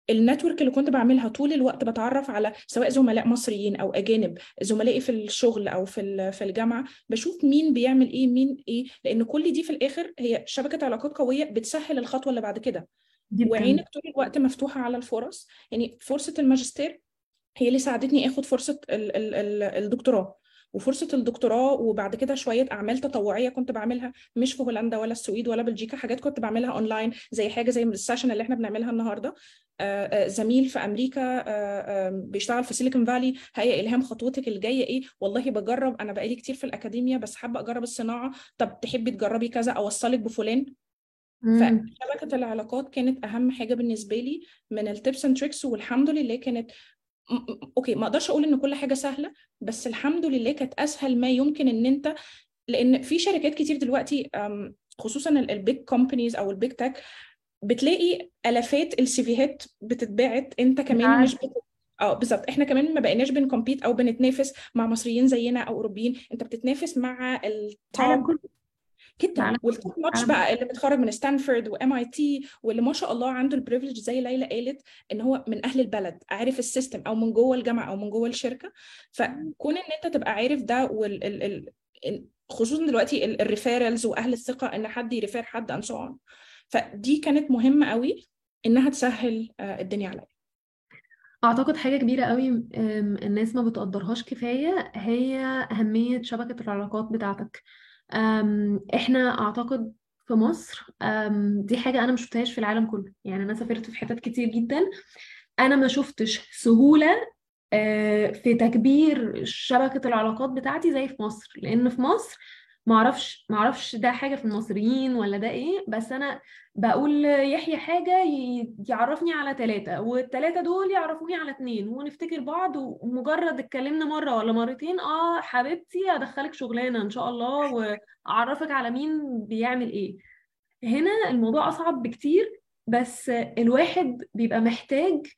النتورك اللي كنت بعملها طول الوقت بتعرف على سواء زملاء مصريين او اجانب زملائي في الشغل او في في الجامعه بشوف مين بيعمل ايه مين ايه لان كل دي في الاخر هي شبكه علاقات قويه بتسهل الخطوه اللي بعد كده وعينك طول الوقت مفتوحه على الفرص يعني فرصه الماجستير هي اللي ساعدتني اخد فرصه ال ال ال الدكتوراه وفرصه الدكتوراه وبعد كده شويه اعمال تطوعيه كنت بعملها مش في هولندا ولا السويد ولا بلجيكا حاجات كنت بعملها اونلاين زي حاجه زي السيشن اللي احنا بنعملها النهارده زميل في امريكا بيشتغل في سيليكون فالي هيا الهام خطوتك الجايه ايه والله بجرب انا بقالي كتير في الاكاديميا بس حابه اجرب الصناعه طب تحبي تجربي كذا اوصلك بفلان فشبكه العلاقات كانت اهم حاجه بالنسبه لي من التيبس اند تريكس والحمد لله كانت اوكي ما اقدرش اقول ان كل حاجه سهله بس الحمد لله كانت اسهل ما يمكن ان انت لان في شركات كتير دلوقتي خصوصا البيج كومبانيز او البيج تك بتلاقي الافات السيفيهات بتتباعت انت كمان مش بت... اه بالظبط احنا كمان ما بقيناش بنكمبيت او بنتنافس مع مصريين زينا او اوروبيين انت بتتنافس مع التوب جدا والتوب نوتش بقى اللي متخرج من ستانفورد وام اي تي واللي ما شاء الله عنده البريفليج زي ليلى قالت ان هو من اهل البلد عارف السيستم او من جوه الجامعه او من جوه الشركه فكون ان انت تبقى عارف ده وال ال ال خصوصا دلوقتي الريفيرالز واهل الثقه ان حد يريفير حد ان سو اون فدي كانت مهمه قوي انها تسهل الدنيا عليا اعتقد حاجه كبيره قوي الناس ما بتقدرهاش كفايه هي اهميه شبكه العلاقات بتاعتك احنا اعتقد في مصر دي حاجه انا ما شفتهاش في العالم كله يعني انا سافرت في حتت كتير جدا انا ما شفتش سهوله في تكبير شبكه العلاقات بتاعتي زي في مصر لان في مصر معرفش معرفش ده حاجة في المصريين ولا ده ايه بس انا بقول يحيى حاجة يعرفني على ثلاثة والثلاثة دول يعرفوني على اتنين ونفتكر بعض ومجرد اتكلمنا مرة ولا مرتين اه حبيبتي ادخلك شغلانة ان شاء الله واعرفك على مين بيعمل ايه هنا الموضوع اصعب بكتير بس الواحد بيبقى محتاج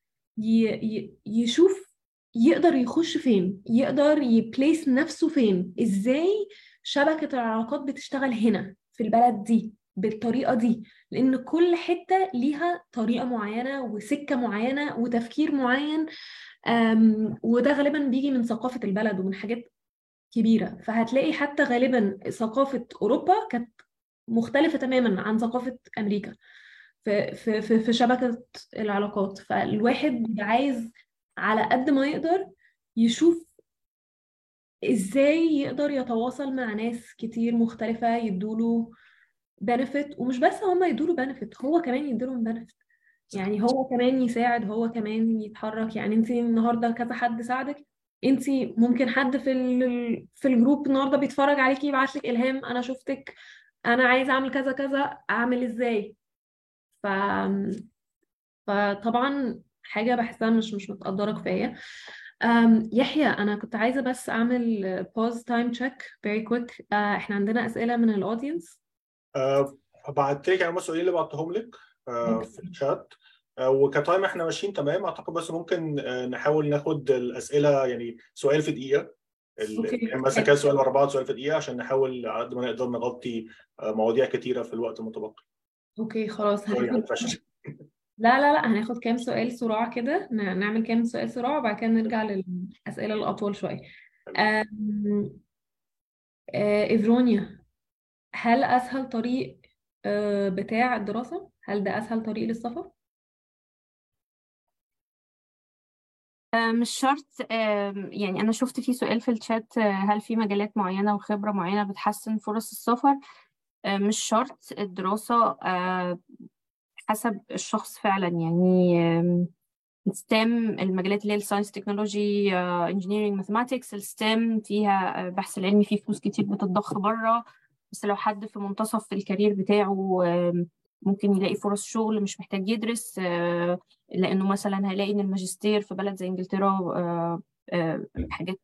يشوف يقدر يخش فين يقدر يبليس نفسه فين ازاي شبكة العلاقات بتشتغل هنا في البلد دي بالطريقة دي لأن كل حتة ليها طريقة معينة وسكة معينة وتفكير معين وده غالبا بيجي من ثقافة البلد ومن حاجات كبيرة فهتلاقي حتى غالبا ثقافة أوروبا كانت مختلفة تماما عن ثقافة أمريكا في, في, في, في شبكة العلاقات فالواحد بيبقى عايز على قد ما يقدر يشوف ازاي يقدر يتواصل مع ناس كتير مختلفة يدوله بنفيت ومش بس هما يدوله بنفيت هو كمان يديلهم بنفيت يعني هو كمان يساعد هو كمان يتحرك يعني انت النهارده كذا حد ساعدك انت ممكن حد في ال... في الجروب النهارده بيتفرج عليكي يبعت لك الهام انا شفتك انا عايزه اعمل كذا كذا اعمل ازاي ف فطبعا حاجه بحسها مش مش متقدره كفايه يحيى أنا كنت عايزة بس أعمل pause time check very quick uh, إحنا عندنا أسئلة من الأودينس أه بعت لك يعني السؤالين اللي بعتهم لك أه في الشات أه وكتايم احنا ماشيين تمام اعتقد بس ممكن نحاول ناخد الاسئله يعني سؤال في دقيقه مثلا كان سؤال ورا بعض سؤال في دقيقه عشان نحاول على قد ما نقدر نغطي مواضيع كتيره في الوقت المتبقي اوكي خلاص هناخد لا لا لا هناخد كام سؤال صراع كده نعمل كام سؤال صراع وبعد كده نرجع للأسئلة الأطول شوية إفرونيا هل أسهل طريق بتاع الدراسة؟ هل ده أسهل طريق للسفر؟ مش شرط يعني أنا شفت في سؤال في الشات هل في مجالات معينة وخبرة معينة بتحسن فرص السفر؟ مش شرط الدراسة حسب الشخص فعلا يعني ستيم المجالات اللي هي الساينس تكنولوجي انجينيرنج ماثماتكس الستيم فيها بحث العلمي فيه فلوس كتير بتتضخ بره بس لو حد في منتصف الكارير بتاعه ممكن يلاقي فرص شغل مش محتاج يدرس لانه مثلا هيلاقي ان الماجستير في بلد زي انجلترا حاجات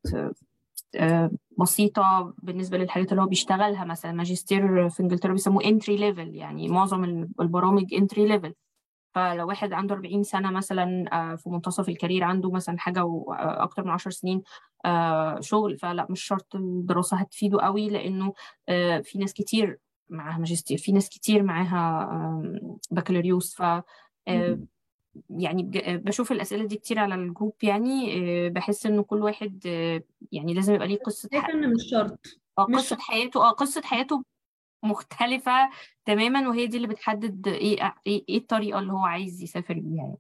بسيطة بالنسبة للحاجات اللي هو بيشتغلها مثلا ماجستير في انجلترا بيسموه انتري ليفل يعني معظم البرامج انتري ليفل فلو واحد عنده 40 سنة مثلا في منتصف الكارير عنده مثلا حاجة وأكتر من 10 سنين شغل فلا مش شرط الدراسة هتفيده قوي لأنه في ناس كتير معاها ماجستير في ناس كتير معاها بكالوريوس ف يعني بج- بشوف الأسئلة دي كتير على الجروب يعني آه، بحس إن كل واحد آه، يعني لازم يبقى ليه قصة شايفة ح- إن مش شرط اه مش قصة شرط حياته اه قصة حياته مختلفة تماما وهي دي اللي بتحدد ايه ايه إيه الطريقة اللي هو عايز يسافر بيها يعني.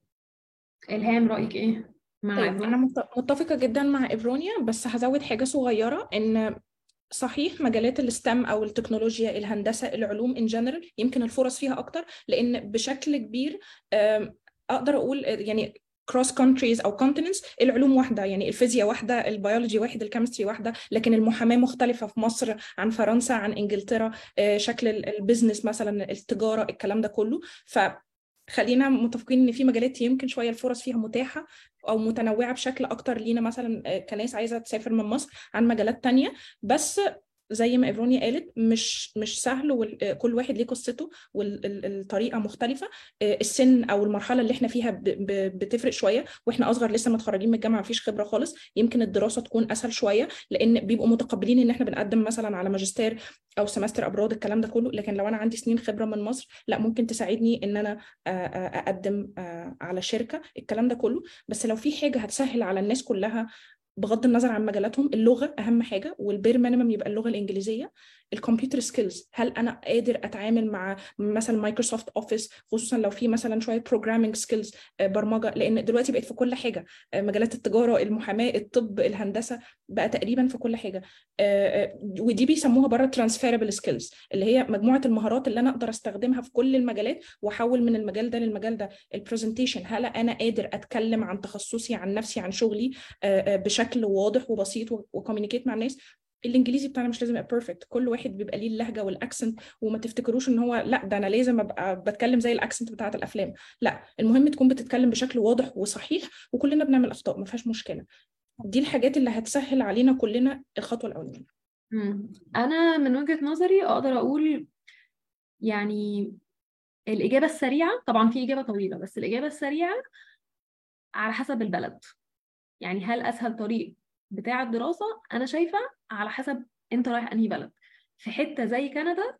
إلهام رأيك إيه مع طيب إبراهيم؟ أنا مت- متفقة جدا مع إبرونيا بس هزود حاجة صغيرة إن صحيح مجالات الستم او التكنولوجيا الهندسه العلوم ان جنرال يمكن الفرص فيها اكتر لان بشكل كبير آم، اقدر اقول آه، يعني كروس كونتريز او كونتيننتس العلوم واحده يعني الفيزياء واحده البيولوجي واحد الكيمستري واحده لكن المحاماه مختلفه في مصر عن فرنسا عن انجلترا آه، شكل ال- البيزنس مثلا التجاره الكلام ده كله ف خلينا متفقين ان في مجالات يمكن شويه الفرص فيها متاحه او متنوعه بشكل اكتر لينا مثلا آه، كناس عايزه تسافر من مصر عن مجالات تانية بس زي ما إبروني قالت مش مش سهل وكل واحد ليه قصته والطريقة مختلفة آه، السن أو المرحلة اللي احنا فيها ب- ب- بتفرق شوية واحنا أصغر لسه متخرجين من الجامعة مفيش خبرة خالص يمكن الدراسة تكون أسهل شوية لأن بيبقوا متقبلين إن احنا بنقدم مثلا على ماجستير أو سمستر أبراد الكلام ده كله لكن لو أنا عندي سنين خبرة من مصر لا ممكن تساعدني إن أنا آه، آه، أقدم آه، على شركة الكلام ده كله بس لو في حاجة هتسهل على الناس كلها بغض النظر عن مجالاتهم اللغه اهم حاجه والبير مينيمم يبقى اللغه الانجليزيه الكمبيوتر سكيلز هل انا قادر اتعامل مع مثلا مايكروسوفت اوفيس خصوصا لو في مثلا شويه بروجرامينج سكيلز برمجه لان دلوقتي بقت في كل حاجه آه، مجالات التجاره المحاماه الطب الهندسه بقى تقريبا في كل حاجه آه، آه، ودي بيسموها بره ترانسفيربل سكيلز اللي هي مجموعه المهارات اللي انا اقدر استخدمها في كل المجالات واحول من المجال ده للمجال ده البرزنتيشن هل انا قادر اتكلم عن تخصصي عن نفسي عن شغلي آه، آه، بشكل واضح وبسيط وكوميونيكيت مع الناس الانجليزي بتاعنا مش لازم يبقى بيرفكت كل واحد بيبقى ليه اللهجه والاكسنت وما تفتكروش ان هو لا ده انا لازم ابقى بتكلم زي الاكسنت بتاعت الافلام لا المهم تكون بتتكلم بشكل واضح وصحيح وكلنا بنعمل اخطاء ما فيهاش مشكله دي الحاجات اللي هتسهل علينا كلنا الخطوه الاولانيه مم. أنا من وجهة نظري أقدر أقول يعني الإجابة السريعة طبعا في إجابة طويلة بس الإجابة السريعة على حسب البلد يعني هل أسهل طريق بتاع الدراسة أنا شايفة على حسب أنت رايح أنهي بلد في حتة زي كندا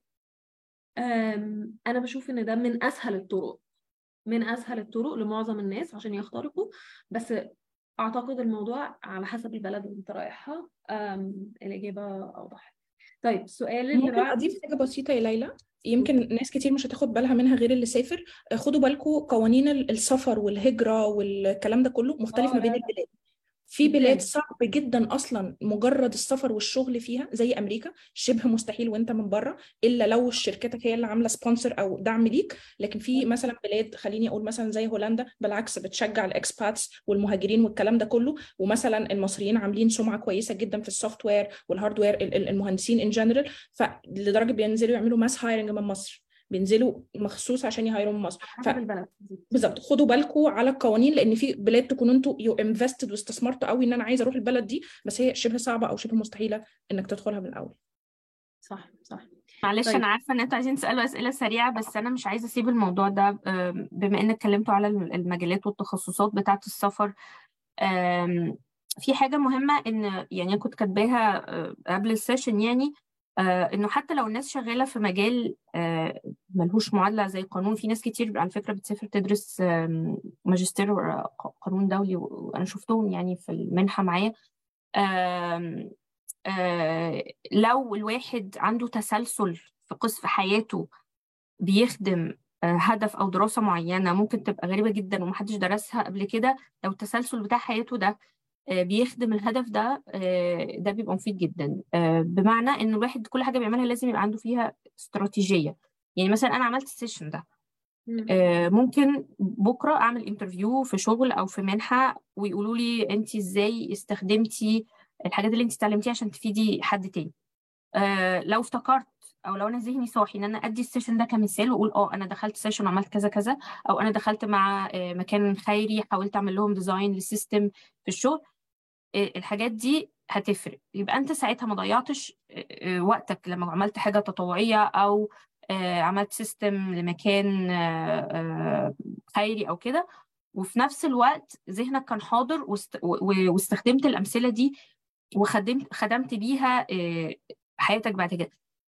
أم، أنا بشوف إن ده من أسهل الطرق من أسهل الطرق لمعظم الناس عشان يخترقوا بس أعتقد الموضوع على حسب البلد اللي أنت رايحها أم، الإجابة أوضح طيب السؤال اللي ممكن بعد اضيف حاجه بسيطه يا ليلى يمكن ناس كتير مش هتاخد بالها منها غير اللي سافر خدوا بالكم قوانين السفر والهجره والكلام ده كله مختلف اه ما بين لا لا البلاد في بلاد جدا صعب جدا اصلا مجرد السفر والشغل فيها زي امريكا شبه مستحيل وانت من بره الا لو شركتك هي اللي عامله سبونسر او دعم ليك لكن في مثلا بلاد خليني اقول مثلا زي هولندا بالعكس بتشجع الاكسباتس والمهاجرين والكلام ده كله ومثلا المصريين عاملين سمعه كويسه جدا في السوفت وير والهاردوير ال- ال- المهندسين ان جنرال فلدرجه بينزلوا يعملوا ماس هايرنج من مصر بينزلوا مخصوص عشان يهايروا من مصر ف... حسب البلد بالظبط خدوا بالكم على القوانين لان في بلاد تكونوا انتوا يو انفستد واستثمرتوا قوي ان انا عايزه اروح البلد دي بس هي شبه صعبه او شبه مستحيله انك تدخلها من الاول صح صح معلش طيب انا عارفه ان انتوا عايزين تسالوا اسئله سريعه بس انا مش عايزه اسيب الموضوع ده آم، بما ان اتكلمتوا على المجالات والتخصصات بتاعه السفر آم، في حاجه مهمه ان يعني أنا كنت كاتباها آه، قبل السيشن يعني آه، انه حتى لو الناس شغاله في مجال آه، ملهوش معادله زي قانون في ناس كتير على فكره بتسافر تدرس آم، ماجستير آه، قانون دولي وانا شفتهم يعني في المنحه معايا آم، آه، لو الواحد عنده تسلسل في قصة في حياته بيخدم آه، هدف أو دراسة معينة ممكن تبقى غريبة جدا ومحدش درسها قبل كده لو التسلسل بتاع حياته ده آه، بيخدم الهدف ده آه، ده بيبقى مفيد جدا آه، بمعنى إن الواحد كل حاجة بيعملها لازم يبقى عنده فيها استراتيجية يعني مثلا أنا عملت السيشن ده مم. آه، ممكن بكرة أعمل انترفيو في شغل أو في منحة ويقولوا لي أنت إزاي استخدمتي الحاجات اللي أنت اتعلمتيها عشان تفيدي حد تاني آه، لو افتكرت او لو انا ذهني صاحي ان انا ادي السيشن ده كمثال واقول اه انا دخلت سيشن وعملت كذا كذا او انا دخلت مع آه، مكان خيري حاولت اعمل لهم ديزاين للسيستم في الشغل آه، الحاجات دي هتفرق يبقى انت ساعتها ما ضيعتش آه، آه، وقتك لما عملت حاجه تطوعيه او آه، عملت سيستم لمكان آه، آه، خيري او كده وفي نفس الوقت ذهنك كان حاضر واست- و- و- واستخدمت الامثله دي وخدمت خدمت بيها آه، حياتك بعد كده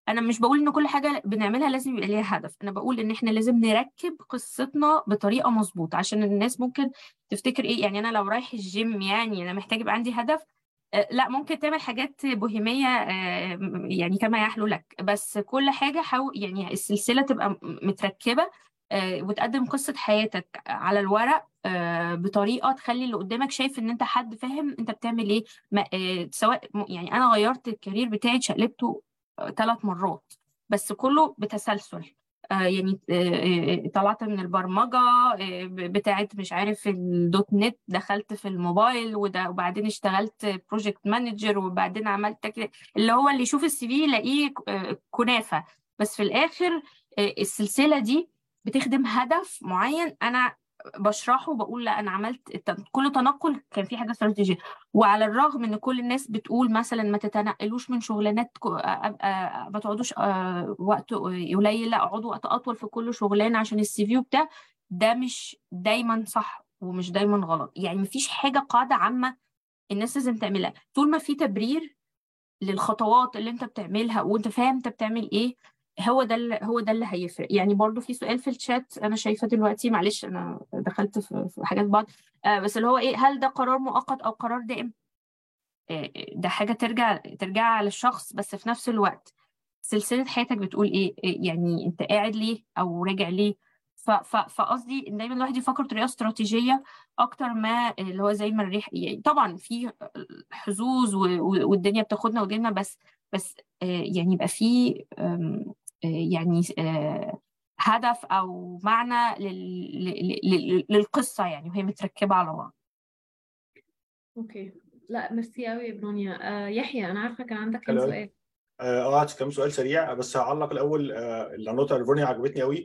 انا مش بقول ان كل حاجه بنعملها لازم يبقى ليها هدف انا بقول ان احنا لازم نركب قصتنا بطريقه مظبوطه عشان الناس ممكن تفتكر ايه يعني انا لو رايح الجيم يعني انا محتاج يبقى عندي هدف آه، لا ممكن تعمل حاجات بوهيميه آه، يعني كما يحلو لك بس كل حاجه حاول يعني السلسله تبقى م- متركبه آه، وتقدم قصه حياتك على الورق آه، بطريقه تخلي اللي قدامك شايف ان انت حد فاهم انت بتعمل ايه ما- آه، سواء م- يعني انا غيرت الكارير بتاعي شقلبته ثلاث مرات بس كله بتسلسل آه يعني آه آه، طلعت من البرمجة آه ب- بتاعت مش عارف الدوت نت دخلت في الموبايل وده وبعدين اشتغلت بروجكت مانجر وبعدين عملت كده اللي هو اللي يشوف السي في يلاقيه آه كنافة بس في الآخر آه السلسلة دي بتخدم هدف معين أنا بشرحه وبقول لا أنا عملت الت- كل تنقل كان في حاجة استراتيجية وعلى الرغم ان كل الناس بتقول مثلا ما تتنقلوش من شغلانات كو- ابقى ما تقعدوش آه، وقت قليل لا اقعدوا وقت اطول في كل شغلانه عشان السي في وبتاع ده مش دايما صح ومش دايما غلط يعني مفيش حاجه قاعده عامه الناس لازم تعملها طول ما في تبرير للخطوات اللي انت بتعملها وانت فاهم انت بتعمل ايه هو ده اللي هو ده اللي هيفرق يعني برضو في سؤال في الشات انا شايفه دلوقتي معلش انا دخلت في في حاجات بعض آه بس اللي هو ايه هل ده قرار مؤقت او قرار دائم آه، ده حاجة ترجع ترجع على الشخص بس في نفس الوقت سلسلة حياتك بتقول ايه إيه يعني انت قاعد ليه او راجع ليه ف- ف- فقصدي ان دايما الواحد يفكر بطريقة استراتيجية اكتر ما اللي هو زي ما الريح يعني طبعا في حظوظ و- و- والدنيا بتاخدنا وجينا بس بس آه، يعني يبقى في آم، آه، يعني آه، هدف او معنى لل- لل- لل- للقصة يعني وهي متركبة على بعض اوكي لا ميرسي قوي يا برونيا آه يحيى انا عارفه كان عندك كام حلو أوي. سؤال اه كام سؤال سريع بس هعلق الاول آه، النقطه الفونيا عجبتني قوي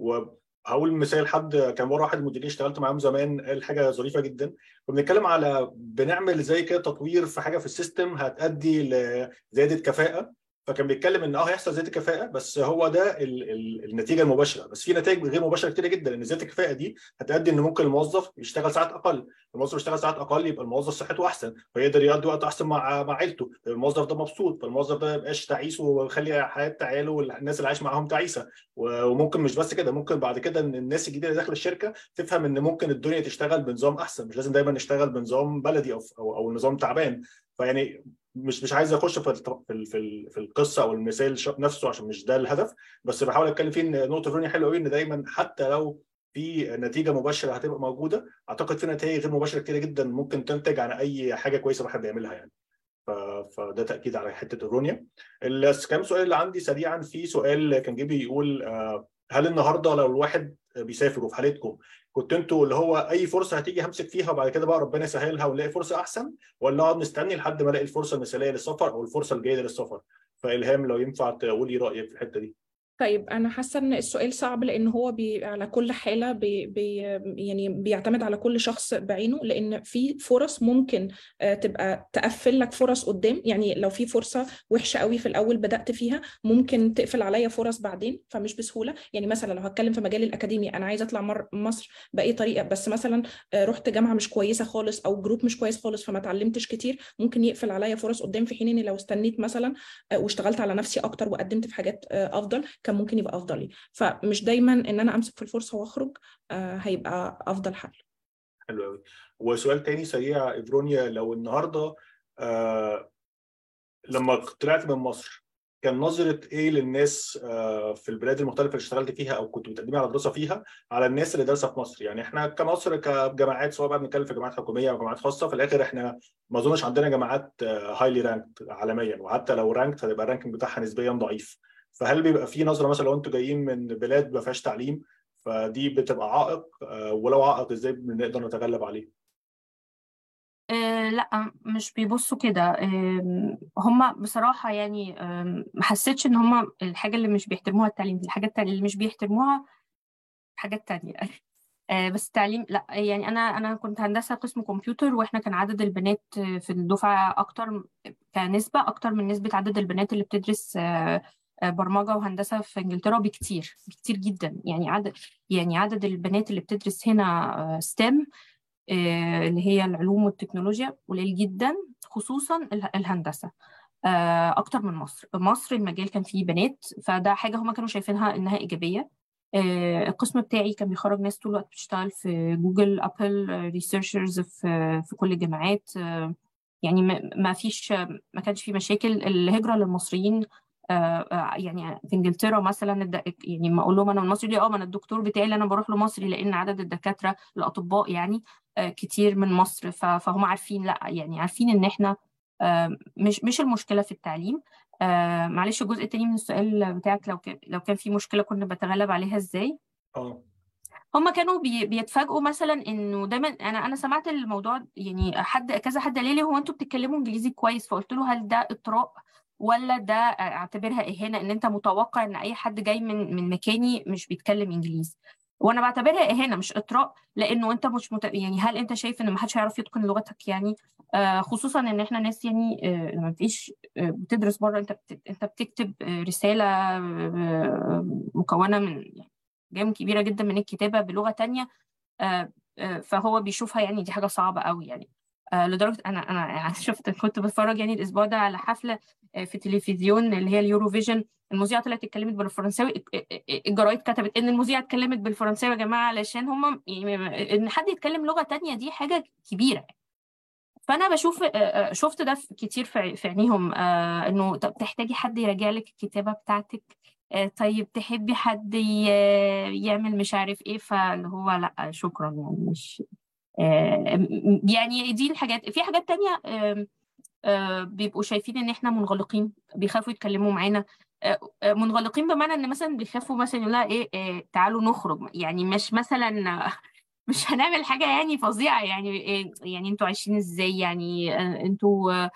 وهقول مثال حد كان مره واحد مديرين اشتغلت معاهم زمان قال حاجه ظريفه جدا وبنتكلم على بنعمل زي كده تطوير في حاجه في السيستم هتؤدي لزياده كفاءه فكان بيتكلم ان اه هيحصل زياده كفاءه بس هو ده ال ال النتيجه المباشره بس في نتائج غير مباشره كتير جدا ان زياده الكفاءه دي هتؤدي ان ممكن الموظف يشتغل ساعات اقل الموظف يشتغل ساعات اقل يبقى الموظف صحته احسن فيقدر يقضي وقت احسن مع مع عيلته الموظف ده مبسوط فالموظف ده ما يبقاش تعيس ويخلي حياه عياله والناس اللي عايش معاهم تعيسه و- وممكن مش بس كده ممكن بعد كده ان الناس الجديده اللي داخله الشركه تفهم ان ممكن الدنيا تشتغل بنظام احسن مش لازم دايما نشتغل بنظام بلدي او او, أو نظام تعبان فيعني مش مش عايز اخش في الت- في ال- في ال- في القصه او المثال ش- نفسه عشان مش ده الهدف بس بحاول اتكلم فيه ان نقطه فروني حلوه قوي ان دايما حتى لو في نتيجه مباشره هتبقى موجوده اعتقد في نتائج غير مباشره كتيره جدا ممكن تنتج عن اي حاجه كويسه الواحد بيعملها يعني ف- فده تاكيد على حته الرونيا الكام سؤال اللي عندي سريعا في سؤال كان جه بيقول آه، هل النهارده لو الواحد بيسافر وفي حالتكم كنت انتوا اللي هو اي فرصه هتيجي همسك فيها وبعد كده بقى ربنا يسهلها ونلاقي فرصه احسن ولا اقعد مستني لحد ما الاقي الفرصه المثاليه للسفر او الفرصه الجيده للسفر فالهام لو ينفع تقولي رايك في الحته دي طيب أنا حاسة إن السؤال صعب لأن هو بي على كل حالة بي بي يعني بيعتمد على كل شخص بعينه لأن في فرص ممكن آه، تبقى تقفل لك فرص قدام يعني لو في فرصة وحشة قوي في الأول بدأت فيها ممكن تقفل عليا فرص بعدين فمش بسهولة يعني مثلا لو هتكلم في مجال الأكاديمي أنا عايزة أطلع مر مصر بأي طريقة بس مثلا آه، رحت جامعة مش كويسة خالص أو جروب مش كويس خالص فما اتعلمتش كتير ممكن يقفل عليا فرص قدام في حين إني لو استنيت مثلا آه، واشتغلت على نفسي اكتر وقدمت في حاجات آه، افضل كان ممكن يبقى افضل لي فمش دايما ان انا امسك في الفرصه واخرج آه، هيبقى افضل حل حلو قوي وسؤال تاني سريع افرونيا لو النهارده آه لما طلعت من مصر كان نظرة ايه للناس آه في البلاد المختلفة اللي اشتغلت فيها او كنت بتقدمي على دراسة فيها على الناس اللي دارسة في مصر يعني احنا كمصر كجامعات سواء بقى بنتكلم في جامعات حكومية او جامعات خاصة في الاخر احنا ما اظنش عندنا جامعات هايلي رانكت عالميا وحتى لو رانكت هتبقى الرانكينج بتاعها نسبيا ضعيف فهل بيبقى في نظرة مثلا لو انتوا جايين من بلاد ما فيهاش تعليم فدي بتبقى عائق آه ولو عائق ازاي بنقدر نتغلب عليه؟ آه لا مش بيبصوا كده آم، هما بصراحة يعني آم، ما حسيتش ان هما الحاجة اللي مش بيحترموها التعليم الحاجة التانية اللي مش بيحترموها حاجات تانية آه، بس التعليم لا يعني انا انا كنت هندسة قسم كمبيوتر واحنا كان عدد البنات في الدفعة اكتر كنسبة اكتر من نسبة عدد البنات اللي بتدرس آه، آه، برمجة وهندسة في انجلترا بكتير بكتير جدا يعني عدد يعني عدد البنات اللي بتدرس هنا ستيم اللي هي العلوم والتكنولوجيا قليل جدا خصوصا اله- الهندسة آه، اكتر من مصر مصر المجال كان فيه بنات فده حاجه هما كانوا شايفينها انها ايجابيه آه، القسم بتاعي كان بيخرج ناس طول الوقت بتشتغل في جوجل ابل ريسيرشرز في في كل الجامعات آه، يعني ما ما فيش ما كانش في مشاكل الهجره للمصريين آه، آه، يعني في انجلترا مثلا الد- يعني ما اقول لهم انا من مصر ليه اه ما انا الدكتور بتاعي اللي انا بروح له مصري لان عدد الدكاتره الاطباء يعني آه، كتير من مصر ف- فهم عارفين لا يعني عارفين ان احنا آه، مش مش المشكله في التعليم آه، معلش الجزء التاني من السؤال بتاعك لو كان لو كان في مشكله كنا بتغلب عليها ازاي اه هم كانوا بي بيتفاجئوا مثلا انه دايما انا انا سمعت الموضوع يعني حد كذا حد قال لي هو انتوا بتتكلموا انجليزي كويس فقلت له هل ده اطراء ولا ده اعتبرها اهانه ان انت متوقع ان اي حد جاي من من مكاني مش بيتكلم انجليزي وانا بعتبرها اهانه مش اطراء لانه انت مش مت... يعني هل انت شايف ان ما حدش هيعرف يتقن لغتك يعني آه خصوصا ان احنا ناس يعني آه لما بتعيش آه بتدرس بره انت بت... انت بتكتب آه رساله آه مكونه من يعني جام كبيره جدا من الكتابه بلغه تانية آه آه فهو بيشوفها يعني دي حاجه صعبه قوي يعني آه لدرجه انا انا يعني شفت كنت بتفرج يعني الاسبوع ده على حفله آه في التلفزيون اللي هي اليوروفيجن المذيعه طلعت اتكلمت بالفرنساوي الجرايد كتبت ان المذيعه اتكلمت بالفرنساوي يا جماعه علشان هم يعني ان حد يتكلم لغه تانية دي حاجه كبيره فانا بشوف شفت ده كتير في عينيهم انه طب تحتاجي حد يراجع لك الكتابه بتاعتك طيب تحبي حد يعمل مش عارف ايه فاللي هو لا شكرا يعني مش يعني دي الحاجات في حاجات تانية بيبقوا شايفين ان احنا منغلقين بيخافوا يتكلموا معانا منغلقين بمعنى ان مثلا بيخافوا مثلا يقولوا ايه, إيه تعالوا نخرج يعني مش مثلا مش هنعمل حاجه يعني فظيعه يعني إيه يعني انتوا عايشين ازاي يعني انتوا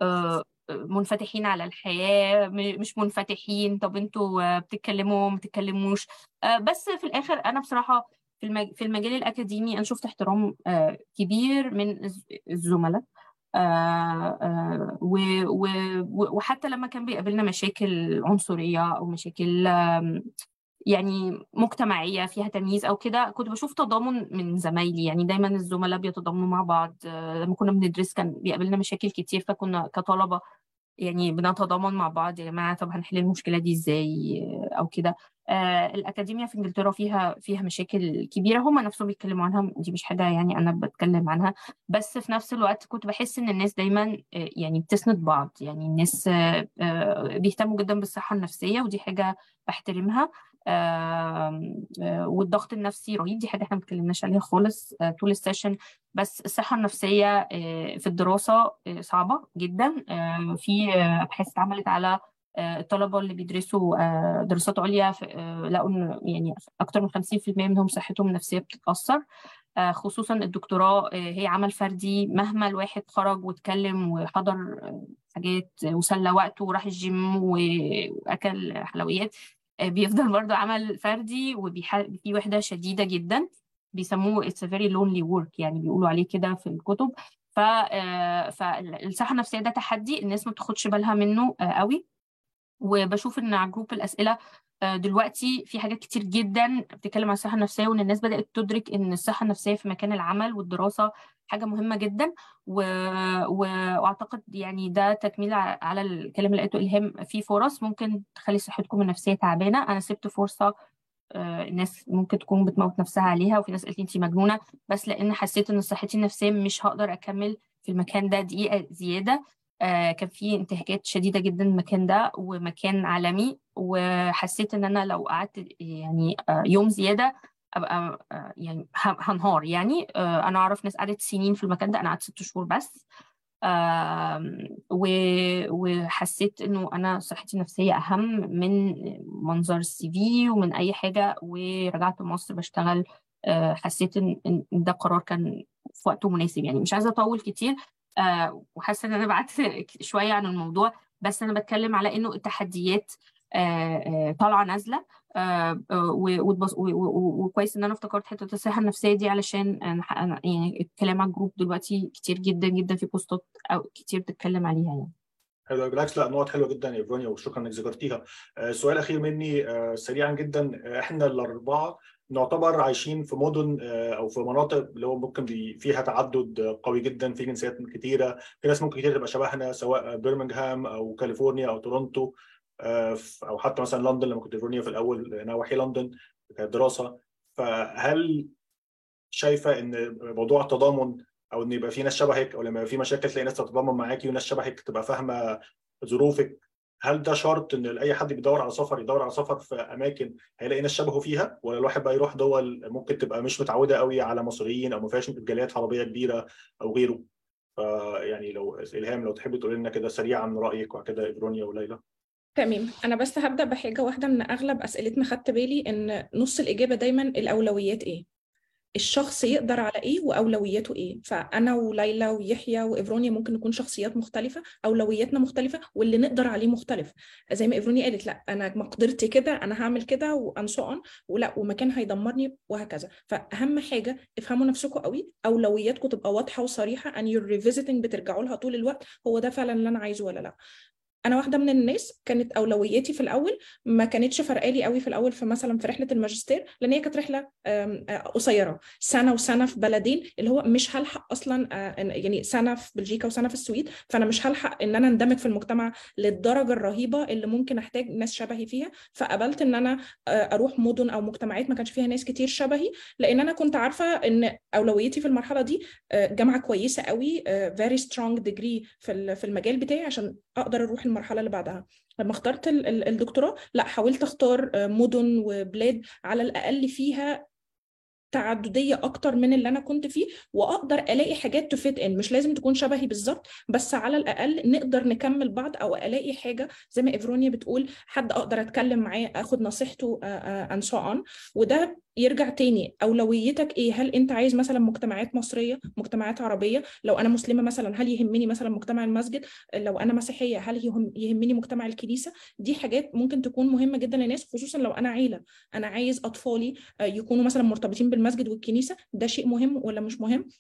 منفتحين على الحياه مش منفتحين طب انتوا بتتكلموا ما بتتكلموش بس في الاخر انا بصراحه في في المجال الاكاديمي انا شفت احترام كبير من الزملاء آه آه و و وحتى لما كان بيقابلنا مشاكل عنصرية أو مشاكل يعني مجتمعية فيها تمييز أو كده كنت بشوف تضامن من زمايلي يعني دايما الزملاء بيتضامنوا مع بعض آه لما كنا بندرس كان بيقابلنا مشاكل كتير فكنا كطلبة يعني بنتضامن مع بعض يا جماعة طب هنحل المشكلة دي ازاي أو كده آه الأكاديمية في إنجلترا فيها فيها مشاكل كبيرة هم نفسهم بيتكلموا عنها دي مش حاجة يعني أنا بتكلم عنها بس في نفس الوقت كنت بحس إن الناس دايما آه يعني بتسند بعض يعني الناس آه آه بيهتموا جدا بالصحة النفسية ودي حاجة بحترمها آه آه والضغط النفسي رهيب دي حاجة احنا ما اتكلمناش عليها خالص آه طول السيشن بس الصحة النفسية في الدراسة صعبة جدا في أبحاث اتعملت على الطلبة اللي بيدرسوا دراسات عليا لقوا إن يعني أكتر من 50% منهم صحتهم النفسية بتتأثر خصوصا الدكتوراه هي عمل فردي مهما الواحد خرج واتكلم وحضر حاجات وسلى وقته وراح الجيم وأكل حلويات بيفضل برضه عمل فردي وفي وحدة شديدة جدا بيسموه it's a very lonely work يعني بيقولوا عليه كده في الكتب ف فالصحه النفسيه ده تحدي الناس ما بتاخدش بالها منه قوي وبشوف ان على جروب الاسئله دلوقتي في حاجات كتير جدا بتتكلم عن الصحه النفسيه وان الناس بدات تدرك ان الصحه النفسيه في مكان العمل والدراسه حاجه مهمه جدا و... و... واعتقد يعني ده تكميل على الكلام اللي لقيته الهام في فرص ممكن تخلي صحتكم النفسيه تعبانه انا سبت فرصه الناس ممكن تكون بتموت نفسها عليها وفي ناس قالت لي انت مجنونه بس لان حسيت ان صحتي النفسيه مش هقدر اكمل في المكان ده دقيقه زياده آه كان في انتهاكات شديده جدا المكان ده ومكان عالمي وحسيت ان انا لو قعدت يعني آه يوم زياده ابقى آه يعني هنهار يعني انا اعرف ناس قعدت سنين في المكان ده انا قعدت ست شهور بس وحسيت انه انا صحتي النفسيه اهم من منظر السي في ومن اي حاجه ورجعت مصر بشتغل حسيت ان ده قرار كان في وقته مناسب يعني مش عايزه اطول كتير وحاسه ان انا بعت شويه عن الموضوع بس انا بتكلم على انه التحديات طالعه نازله وكويس ان انا افتكرت حته الصحه النفسيه دي علشان انا يعني الكلام على الجروب دلوقتي كتير جدا جدا في بوستات او كتير بتتكلم عليها يعني حلو بالعكس لا نقط حلوه جدا يا ايفونيا وشكرا انك ذكرتيها آه، سؤال اخير مني آه، سريعا جدا آه، احنا الاربعه نعتبر عايشين في مدن آه، او في مناطق اللي هو ممكن بي- فيها تعدد قوي جدا في جنسيات كتيره في ناس ممكن كتير تبقى شبهنا سواء برمنغهام او كاليفورنيا او تورونتو آه، ف- او حتى مثلا لندن لما كنت في كاليفورنيا في الاول نواحي لندن كدراسه فهل شايفه ان موضوع التضامن او ان يبقى في ناس شبهك او لما يبقى في مشاكل تلاقي ناس تتضامن معاكي وناس شبهك تبقى فاهمه ظروفك هل ده شرط ان اي حد بيدور على سفر يدور على سفر في اماكن هيلاقي ناس شبهه فيها ولا الواحد بقى يروح دول ممكن تبقى مش متعوده قوي على مصريين او ما فيهاش جاليات عربيه كبيره او غيره فيعني لو الهام لو تحبي تقولي لنا كده سريعا رايك وكده ايفرونيا وليلى تمام انا بس هبدا بحاجه واحده من اغلب اسئلتنا خدت بالي ان نص الاجابه دايما الاولويات ايه الشخص يقدر على ايه واولوياته ايه فانا وليلى ويحيى وافرونيا ممكن نكون شخصيات مختلفه اولوياتنا مختلفه واللي نقدر عليه مختلف زي ما افرونيا قالت لا انا مقدرتي كده انا هعمل كده وان سو اون ولا ومكان هيدمرني وهكذا فاهم حاجه افهموا نفسكم قوي اولوياتكم تبقى واضحه وصريحه and you're revisiting بترجعوا لها طول الوقت هو ده فعلا اللي انا عايزه ولا لا انا واحده من الناس كانت اولوياتي في الاول ما كانتش فارقالي قوي في الاول في مثلا في رحله الماجستير لان هي كانت رحله آم، آه، قصيره سنه وسنه في بلدين اللي هو مش هلحق اصلا آه، إن- يعني سنه في بلجيكا وسنه في السويد فانا مش هلحق ان انا اندمج في المجتمع للدرجه الرهيبه اللي ممكن احتاج ناس شبهي فيها فقبلت ان انا آه، اروح مدن او مجتمعات ما كانش فيها ناس كتير شبهي لان انا كنت عارفه ان اولويتي في المرحله دي آه، جامعه كويسه قوي آه، very strong degree في ال- في المجال بتاعي عشان اقدر اروح المرحله اللي بعدها لما اخترت ال- ال- الدكتوراه لا حاولت اختار آه، مدن وبلاد على الاقل فيها تعدديه اكتر من اللي انا كنت فيه واقدر الاقي حاجات تفيت ان مش لازم تكون شبهي بالظبط بس على الاقل نقدر نكمل بعض او الاقي حاجه زي ما افرونيا بتقول حد اقدر اتكلم معاه اخد نصيحته ان سو اون وده يرجع تاني اولويتك ايه هل انت عايز مثلا مجتمعات مصريه مجتمعات عربيه لو انا مسلمه مثلا هل يهمني مثلا مجتمع المسجد لو انا مسيحيه هل يهم يهمني مجتمع الكنيسه دي حاجات ممكن تكون مهمه جدا للناس خصوصا لو انا عيله انا عايز اطفالي آه، يكونوا مثلا مرتبطين بالمسجد والكنيسه ده شيء مهم ولا مش مهم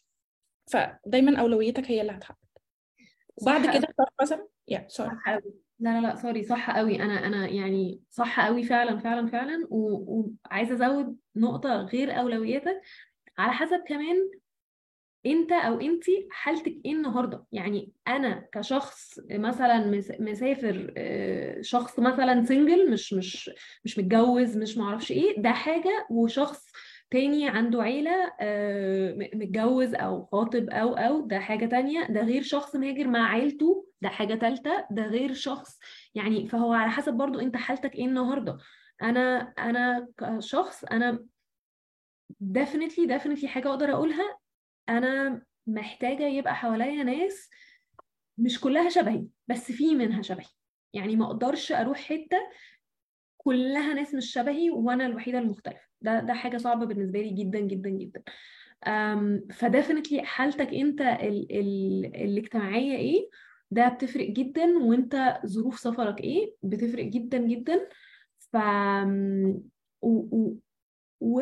فدايما اولويتك هي اللي هتحدد وبعد صح كده اختار مثلا يا سوري صح قوي لا لا لا سوري صح قوي انا انا يعني صح قوي فعلا فعلا فعلا و- وعايزه ازود نقطه غير اولوياتك على حسب كمان انت او انتي حالتك ايه النهارده يعني انا كشخص مثلا مس- مسافر آه، شخص مثلا سنجل مش مش مش متجوز مش معرفش ايه ده حاجه وشخص تاني عنده عيلة آه، م- متجوز أو خاطب أو أو ده حاجة تانية ده غير شخص مهاجر مع عيلته ده حاجة تالتة ده غير شخص يعني فهو على حسب برضو أنت حالتك إيه النهاردة أنا أنا كشخص أنا definitely definitely حاجة أقدر أقولها أنا محتاجة يبقى حواليا ناس مش كلها شبهي بس في منها شبهي يعني ما أقدرش أروح حتة كلها ناس مش شبهي وانا الوحيده المختلفه ده ده حاجه صعبه بالنسبه لي جدا جدا جدا أم فديفنتلي حالتك انت ال ال الاجتماعيه ايه ده بتفرق جدا وانت ظروف سفرك ايه بتفرق جدا جدا ف و... و... و...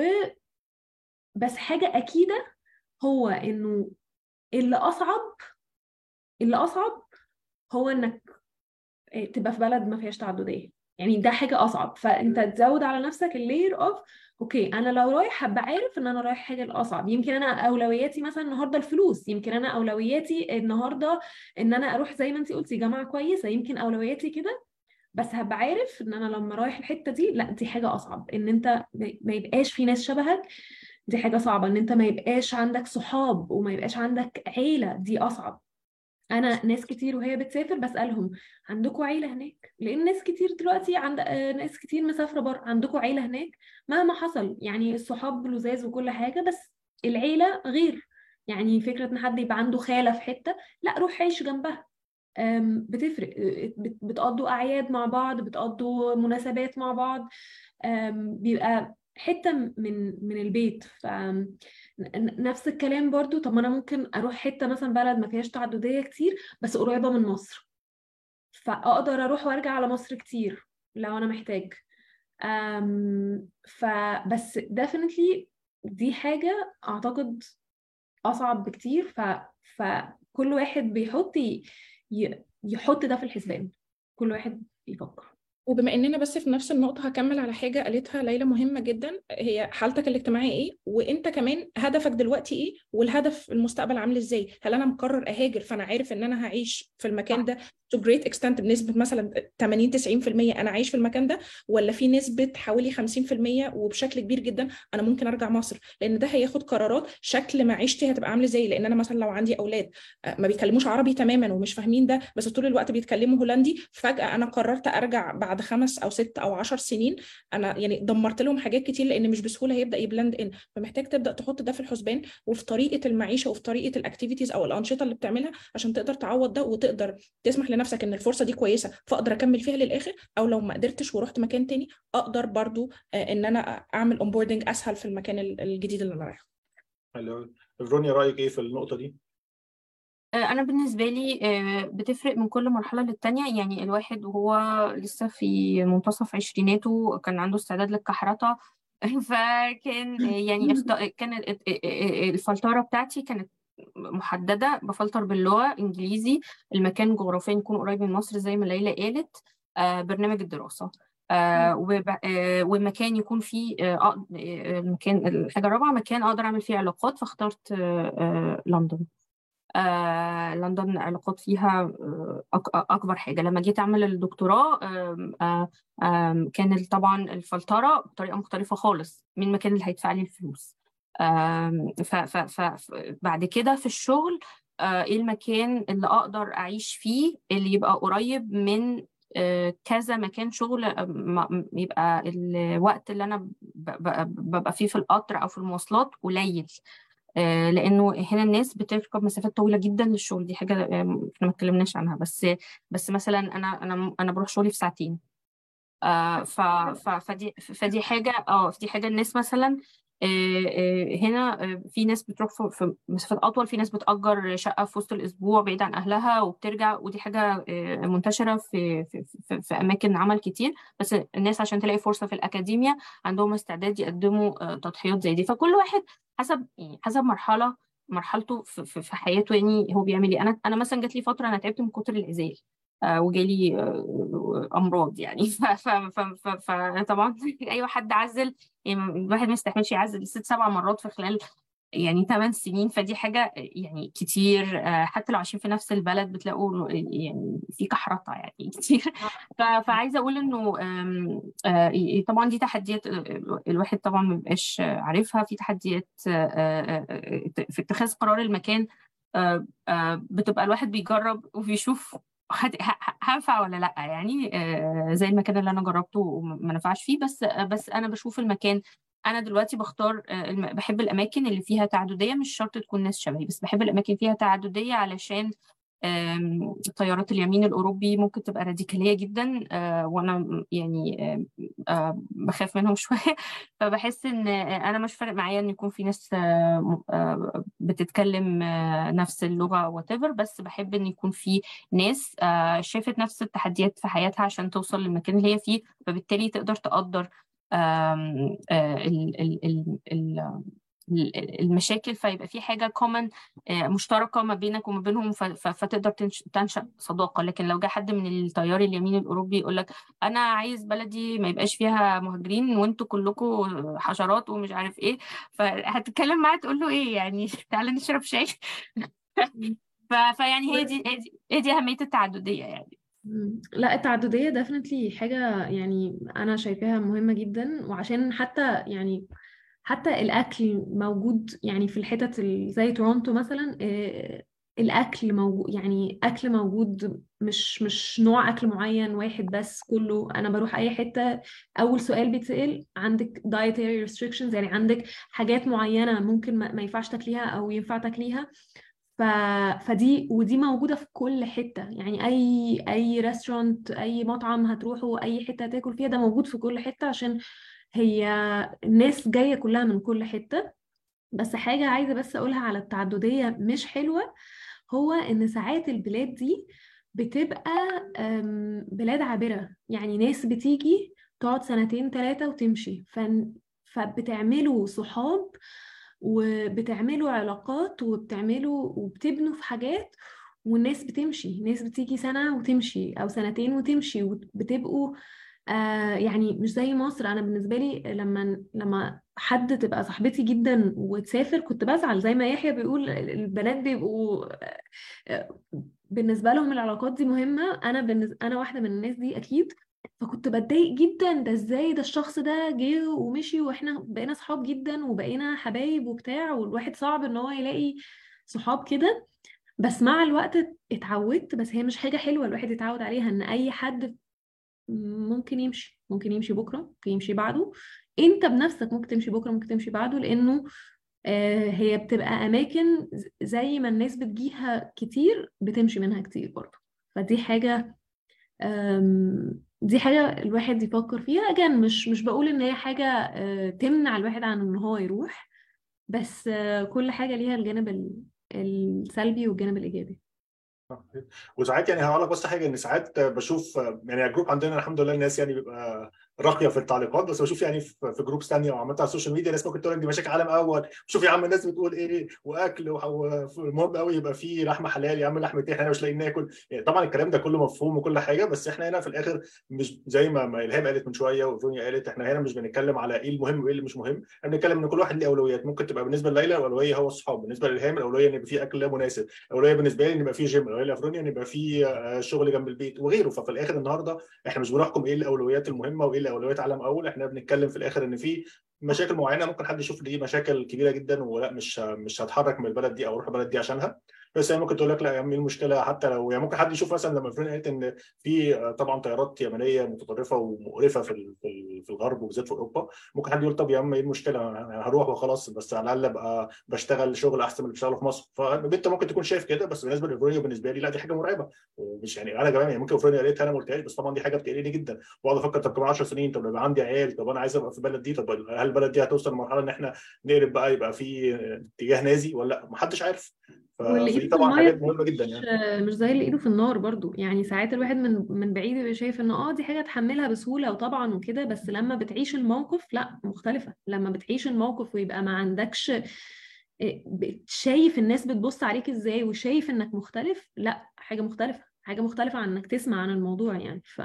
بس حاجه اكيده هو انه اللي اصعب اللي اصعب هو انك تبقى في بلد ما فيهاش تعدديه يعني ده حاجه اصعب فانت تزود على نفسك اللير اوف اوكي انا لو رايح هبقى عارف ان انا رايح حاجه الاصعب يمكن انا اولوياتي مثلا النهارده الفلوس يمكن انا اولوياتي النهارده ان انا اروح زي ما انت قلتي جامعه كويسه يمكن اولوياتي كده بس هبقى عارف ان انا لما رايح الحته دي لا دي حاجه اصعب ان انت ما يبقاش في ناس شبهك دي حاجه صعبه ان انت ما يبقاش عندك صحاب وما يبقاش عندك عيله دي اصعب انا ناس كتير وهي بتسافر بسالهم عندكم عيله هناك لان ناس كتير دلوقتي عند آه، ناس كتير مسافره بره عندكم عيله هناك مهما حصل يعني الصحاب لزاز وكل حاجه بس العيله غير يعني فكره ان حد يبقى عنده خاله في حته لا روح عيش جنبها أم، بتفرق أه، بت- بتقضوا اعياد مع بعض بتقضوا مناسبات مع بعض أم، بيبقى حته من من البيت ف ن- نفس الكلام برضو طب ما انا ممكن اروح حته مثلا بلد ما فيهاش تعدديه كتير بس قريبه من مصر فاقدر اروح وارجع على مصر كتير لو انا محتاج أم فبس definitely دي حاجه اعتقد اصعب بكتير ف فكل واحد بيحط ي... ي... يحط ده في الحسبان كل واحد يفكر وبما اننا بس في نفس النقطه هكمل على حاجه قالتها ليلى مهمه جدا هي حالتك الاجتماعيه ايه وانت كمان هدفك دلوقتي ايه والهدف المستقبل عامل ازاي هل انا مقرر اهاجر فانا عارف ان انا هعيش في المكان ده to great extent بنسبه مثلا 80 90% انا عايش في المكان ده ولا في نسبه حوالي 50% وبشكل كبير جدا انا ممكن ارجع مصر لان ده هياخد قرارات شكل معيشتي هتبقى عامله ازاي لان انا مثلا لو عندي اولاد ما بيتكلموش عربي تماما ومش فاهمين ده بس طول الوقت بيتكلموا هولندي فجاه انا قررت ارجع بعد خمس او ست او عشر سنين انا يعني دمرت لهم حاجات كتير لان مش بسهوله هيبدا يبلند ان فمحتاج تبدا تحط ده في الحسبان وفي طريقه المعيشه وفي طريقه الاكتيفيتيز او الانشطه اللي بتعملها عشان تقدر تعوض ده وتقدر تسمح لنفسك ان الفرصه دي كويسه فاقدر اكمل فيها للاخر او لو ما قدرتش ورحت مكان تاني اقدر برضو ان انا اعمل اونبوردنج اسهل في المكان الجديد اللي انا رايحه حلو افرونيا رايك ايه في النقطه دي أنا بالنسبة لي بتفرق من كل مرحلة للتانية يعني الواحد وهو لسه في منتصف عشريناته كان عنده استعداد للكحرطة فكان يعني كان الفلترة بتاعتي كانت محددة بفلتر باللغة إنجليزي المكان جغرافيا يكون قريب من مصر زي ما ليلى قالت برنامج الدراسة ومكان يكون فيه المكان الحاجة الرابعة مكان أقدر أعمل فيه علاقات فاخترت لندن آه، لندن علاقات فيها أك أكبر حاجة لما جيت أعمل الدكتوراه آه، آه، كان طبعا الفلترة بطريقة مختلفة خالص من المكان اللي هيدفع لي الفلوس فبعد كده في الشغل إيه المكان اللي أقدر أعيش فيه اللي يبقى قريب من كذا مكان شغل يبقى الوقت اللي أنا ببقى فيه في القطر أو في المواصلات قليل لانه هنا الناس بتركب مسافات طويله جدا للشغل دي حاجه احنا ما اتكلمناش عنها بس بس مثلا انا انا انا بروح شغلي في ساعتين ف فدي فدي حاجه اه دي حاجه الناس مثلا هنا في ناس بتروح في مسافات اطول في ناس بتأجر شقه في وسط الاسبوع بعيد عن اهلها وبترجع ودي حاجه منتشره في في, في, في اماكن عمل كتير بس الناس عشان تلاقي فرصه في الاكاديميا عندهم استعداد يقدموا تضحيات زي دي فكل واحد حسب يعني حسب مرحله مرحلته في, في, في حياته يعني هو بيعمل ايه انا انا مثلا جات لي فتره انا تعبت من كتر العزال آه وجالي آه امراض يعني فطبعا اي حد عزل يعني الواحد ما يستحملش يعزل ست سبع مرات في خلال يعني ثمان سنين فدي حاجة يعني كتير حتى لو عايشين في نفس البلد بتلاقوا يعني في كحرطة يعني كتير فعايزة أقول إنه طبعا دي تحديات الواحد طبعا ما بيبقاش عارفها في تحديات في اتخاذ قرار المكان بتبقى الواحد بيجرب وبيشوف هنفع ولا لا يعني زي المكان اللي انا جربته وما نفعش فيه بس بس انا بشوف المكان انا دلوقتي بختار بحب الاماكن اللي فيها تعدديه مش شرط تكون ناس شبهي بس بحب الاماكن فيها تعدديه علشان طيارات اليمين الاوروبي ممكن تبقى راديكاليه جدا وانا يعني بخاف منهم شويه فبحس ان انا مش فارق معايا ان يكون في ناس بتتكلم نفس اللغه وات بس بحب ان يكون في ناس شافت نفس التحديات في حياتها عشان توصل للمكان اللي هي فيه فبالتالي تقدر تقدر المشاكل فيبقى في حاجه كومن مشتركه ما بينك وما بينهم فتقدر تنشا صداقه لكن لو جه حد من التيار اليمين الاوروبي يقول لك انا عايز بلدي ما يبقاش فيها مهاجرين وانتوا كلكم حشرات ومش عارف ايه فهتتكلم معاه تقول له ايه يعني تعالى نشرب شاي فيعني هي دي هي دي اهميه التعدديه يعني لا التعددية definitely حاجة يعني أنا شايفاها مهمة جدا وعشان حتى يعني حتى الأكل موجود يعني في الحتت زي تورونتو مثلا الأكل موجود يعني أكل موجود مش مش نوع أكل معين واحد بس كله أنا بروح أي حتة أول سؤال بيتسأل عندك dietary restrictions يعني عندك حاجات معينة ممكن ما ينفعش تاكليها أو ينفع تاكليها ف... فدي ودي موجودة في كل حتة يعني أي أي ريستورانت أي مطعم هتروحوا أي حتة هتاكل فيها ده موجود في كل حتة عشان هي الناس جاية كلها من كل حتة بس حاجة عايزة بس أقولها على التعددية مش حلوة هو إن ساعات البلاد دي بتبقى بلاد عابرة يعني ناس بتيجي تقعد سنتين ثلاثة وتمشي ف... فبتعملوا صحاب وبتعملوا علاقات وبتعملوا وبتبنوا في حاجات والناس بتمشي ناس بتيجي سنة وتمشي أو سنتين وتمشي وبتبقوا آه يعني مش زي مصر أنا بالنسبة لي لما لما حد تبقى صاحبتي جدا وتسافر كنت بزعل زي ما يحيى بيقول البنات بيبقوا آه، بالنسبة لهم العلاقات دي مهمة أنا بالنسبة أنا واحدة من الناس دي أكيد فكنت بتضايق جدا ده ازاي ده الشخص ده جه ومشي واحنا بقينا صحاب جدا وبقينا حبايب وبتاع والواحد صعب ان هو يلاقي صحاب كده بس مع الوقت اتعودت بس هي مش حاجة حلوة الواحد يتعود عليها ان اي حد ممكن يمشي ممكن يمشي بكرة ممكن يمشي بعده انت بنفسك ممكن تمشي بكرة ممكن تمشي بعده لانه آه، هي بتبقى اماكن ز- زي ما الناس بتجيها كتير بتمشي منها كتير برضه فدي حاجة أم، دي حاجة الواحد يفكر فيها أجان مش مش بقول إن هي حاجة آه، تمنع الواحد عن إن هو يروح بس آه، كل حاجة ليها الجانب ال- السلبي والجانب الإيجابي وساعات يعني هقول لك بس حاجه ان ساعات بشوف يعني الجروب عندنا الحمد لله الناس يعني بيبقى راقيه في التعليقات بس بشوف يعني في في جروبس ثانيه او عامه على السوشيال ميديا ناس ممكن تقول لك دي مشاكل عالم اول شوف يا عم الناس بتقول ايه واكل والمهم قوي يبقى في لحمه حلال يا عم لحمه ايه احنا مش لاقيين ناكل يعني طبعا الكلام ده كله مفهوم وكل حاجه بس احنا هنا في الاخر مش زي ما ما الهام قالت من شويه وفونيا قالت احنا هنا مش بنتكلم على ايه المهم وايه اللي مش مهم احنا بنتكلم ان كل واحد ليه اولويات ممكن تبقى بالنسبه لليلى الاولويه هو الصحاب بالنسبه للهام الاولويه ان يبقى في اكل مناسب الاولويه بالنسبه لي ان يبقى في جيم الاولويه لافرونيا ان يبقى في آه، شغل جنب البيت وغيره ففي الاخر النهارده احنا مش بنحكم ايه الاولويات المهمه وايه الاولويات عالم اول احنا بنتكلم في الاخر ان في مشاكل معينه ممكن حد يشوف دي مشاكل كبيره جدا ولا مش مش هتحرك من البلد دي او اروح البلد دي عشانها بس هي ممكن تقول لك لا يا عم ايه المشكله حتى لو يعني ممكن حد يشوف مثلا لما فرين قالت ان في آه، طبعا طيارات يمنيه متطرفه ومقرفه في ال- في ال- في الغرب وبالذات في اوروبا ممكن حد يقول طب يا عم ايه المشكله أنا هروح وخلاص بس على الاقل ابقى بشتغل شغل احسن من اللي بشتغله في مصر فانت ممكن تكون شايف كده بس بالنسبه لافرونيا بالنسبه لي لا دي حاجه مرعبه ومش يعني انا كمان يعني ممكن افرونيا قالتها انا ما قلتهاش بس طبعا دي حاجه بتقلقني جدا واقعد افكر طب كمان 10 سنين طب يبقى عندي عيال طب انا عايز ابقى في البلد دي طب هل البلد دي هتوصل لمرحله ان احنا نقلب بقى يبقى في اتجاه نازي ولا لا محدش عارف ف- واللي فدي ايده في طبعا الميه حاجات مهمه جدا مش يعني مش زي اللي ايده في النار برضو يعني ساعات الواحد من من بعيد بيبقى شايف ان اه دي حاجه اتحملها بسهوله وطبعا وكده بس لما بتعيش الموقف لا مختلفه لما بتعيش الموقف ويبقى ما عندكش إيه، ب- شايف الناس بتبص عليك ازاي وشايف انك مختلف لا حاجه مختلفه حاجه مختلفه عن انك تسمع عن الموضوع يعني ف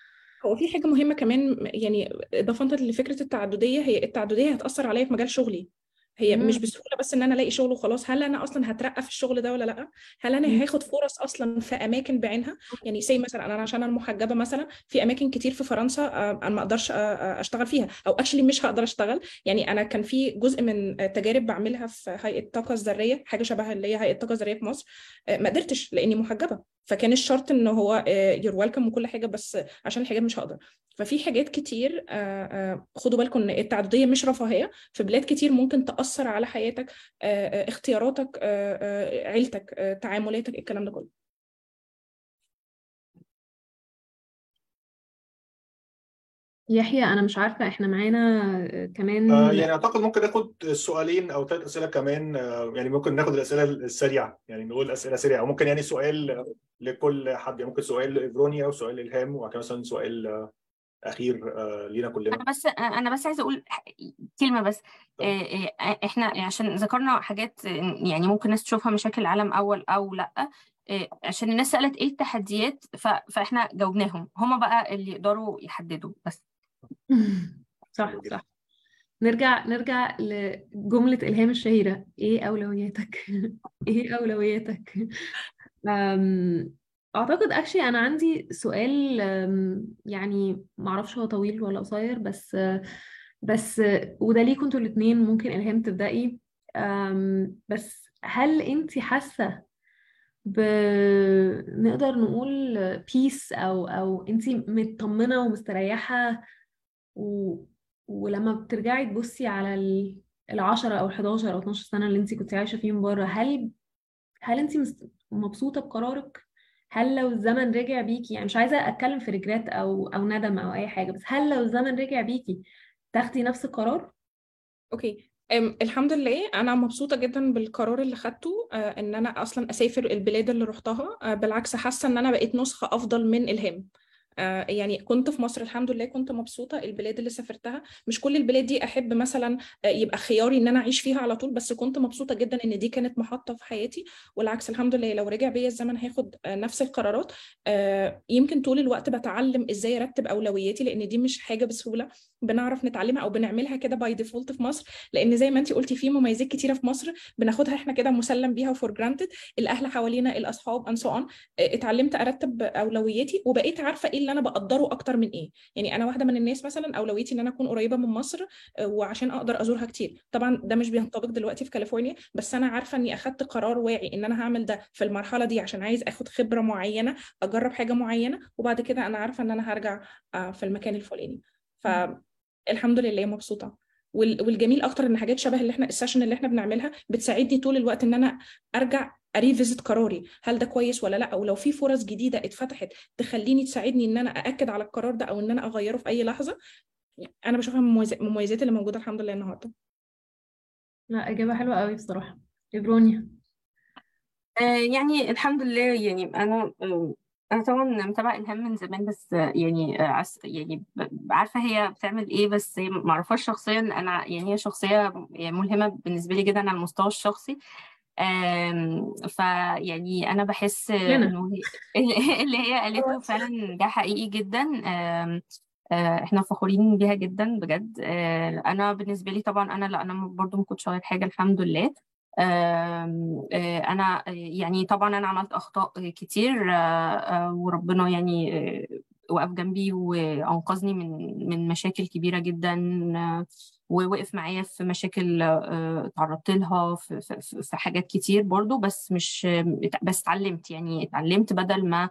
هو في حاجة مهمة كمان يعني إضافة لفكرة التعددية هي التعددية هتأثر عليا في مجال شغلي هي مش مم. بسهولة بس إن أنا ألاقي شغل وخلاص هل أنا أصلا هترقى في الشغل ده ولا لأ؟ هل مم. أنا هاخد فرص أصلا في أماكن بعينها؟ يعني سي مثلا أنا عشان أنا محجبة مثلا في أماكن كتير في فرنسا آه، أنا ما أقدرش آه، آه، أشتغل فيها أو أكشلي مش هقدر أشتغل يعني أنا كان في جزء من آه، تجارب بعملها في هيئة الطاقة الذرية حاجة شبه اللي هي هيئة الطاقة الذرية في مصر آه، ما قدرتش لأني محجبة فكان الشرط ان هو يور ويلكم وكل حاجه بس عشان الحجاب مش هقدر ففي حاجات كتير آه، آه، خدوا بالكم ان التعدديه مش رفاهيه في بلاد كتير ممكن تاثر على حياتك آه، آه، اختياراتك آه، آه، عيلتك آه، تعاملاتك الكلام ده كله يحيى انا مش عارفه احنا معانا آه، كمان آه يعني اعتقد ممكن ناخد سؤالين او ثلاث اسئله كمان آه يعني ممكن ناخد الاسئله السريعه يعني نقول اسئله سريعه او ممكن يعني سؤال لكل حد يعني ممكن سؤال لافرونيا وسؤال لالهام وبعد كده مثلا سؤال آه، اخير آه لينا كلنا انا بس انا بس عايزه اقول ح- كلمه بس طبعا. آه، آه، احنا عشان ذكرنا حاجات آه، يعني ممكن الناس تشوفها مشاكل عالم اول او لا آه، عشان الناس سالت ايه التحديات ف- فاحنا جاوبناهم هما بقى اللي يقدروا يحددوا بس صح حلو جدا. صح نرجع نرجع لجملة إلهام الشهيرة إيه أولوياتك؟ إيه أولوياتك؟ أم، أعتقد أكشلي أنا عندي سؤال أم، يعني معرفش هو طويل ولا قصير بس بس وده ليكوا انتوا الاتنين ممكن إلهام تبدأي أم، بس هل انتي حاسة ب نقدر نقول بيس أو أو انتي مطمنة ومستريحة و... ولما بترجعي تبصي على ال... العشرة أو الحداشر أو 12 سنة اللي انتي كنتي عايشة فيهم بره هل هل انتي مست... مبسوطة بقرارك؟ هل لو الزمن رجع بيكي يعني مش عايزة أتكلم في ريجريت أو أو ندم أو أي حاجة بس هل لو الزمن رجع بيكي تاخدي نفس القرار؟ اوكي أم، الحمد لله انا مبسوطه جدا بالقرار اللي خدته آه، ان انا اصلا اسافر البلاد اللي رحتها آه، بالعكس حاسه ان انا بقيت نسخه افضل من الهام آه يعني كنت في مصر الحمد لله كنت مبسوطه البلاد اللي سافرتها مش كل البلاد دي احب مثلا آه يبقى خياري ان انا اعيش فيها على طول بس كنت مبسوطه جدا ان دي كانت محطه في حياتي والعكس الحمد لله لو رجع بيا الزمن هاخد آه نفس القرارات آه يمكن طول الوقت بتعلم ازاي ارتب اولوياتي لان دي مش حاجه بسهوله بنعرف نتعلمها او بنعملها كده باي ديفولت في مصر لان زي ما انت قلتي في مميزات كتيره في مصر بناخدها احنا كده مسلم بيها وفور جرانتد الاهل حوالينا الاصحاب اند سو اون اتعلمت ارتب اولوياتي وبقيت عارفه ايه اللي انا بقدره اكتر من ايه يعني انا واحده من الناس مثلا اولويتي ان انا اكون قريبه من مصر وعشان اقدر ازورها كتير طبعا ده مش بينطبق دلوقتي في كاليفورنيا بس انا عارفه اني اخدت قرار واعي ان انا هعمل ده في المرحله دي عشان عايز اخد خبره معينه اجرب حاجه معينه وبعد كده انا عارفه ان انا هرجع في المكان الفلاني فالحمد لله مبسوطه والجميل اكتر ان حاجات شبه اللي احنا السيشن اللي احنا بنعملها بتساعدني طول الوقت ان انا ارجع اريفيزت قراري هل ده كويس ولا لا او لو في فرص جديده اتفتحت تخليني تساعدني ان انا ااكد على القرار ده او ان انا اغيره في اي لحظه انا بشوفها من المميزات اللي موجوده الحمد لله النهارده لا اجابه حلوه قوي بصراحه ابرونيا آه يعني الحمد لله يعني انا آه انا طبعا متابعه الهام من زمان بس يعني عس يعني عارفه هي بتعمل ايه بس ما اعرفهاش شخصيا انا يعني هي شخصيه ملهمه بالنسبه لي جدا على المستوى الشخصي فيعني انا بحس انه اللي هي قالته فعلا ده حقيقي جدا احنا فخورين بيها جدا بجد انا بالنسبه لي طبعا انا لا انا برضو ما كنتش غير حاجه الحمد لله انا يعني طبعا انا عملت اخطاء كتير وربنا يعني وقف جنبي وانقذني من من مشاكل كبيره جدا ووقف معايا في مشاكل تعرضت لها في, في, في حاجات كتير برضو بس مش بس اتعلمت يعني اتعلمت بدل ما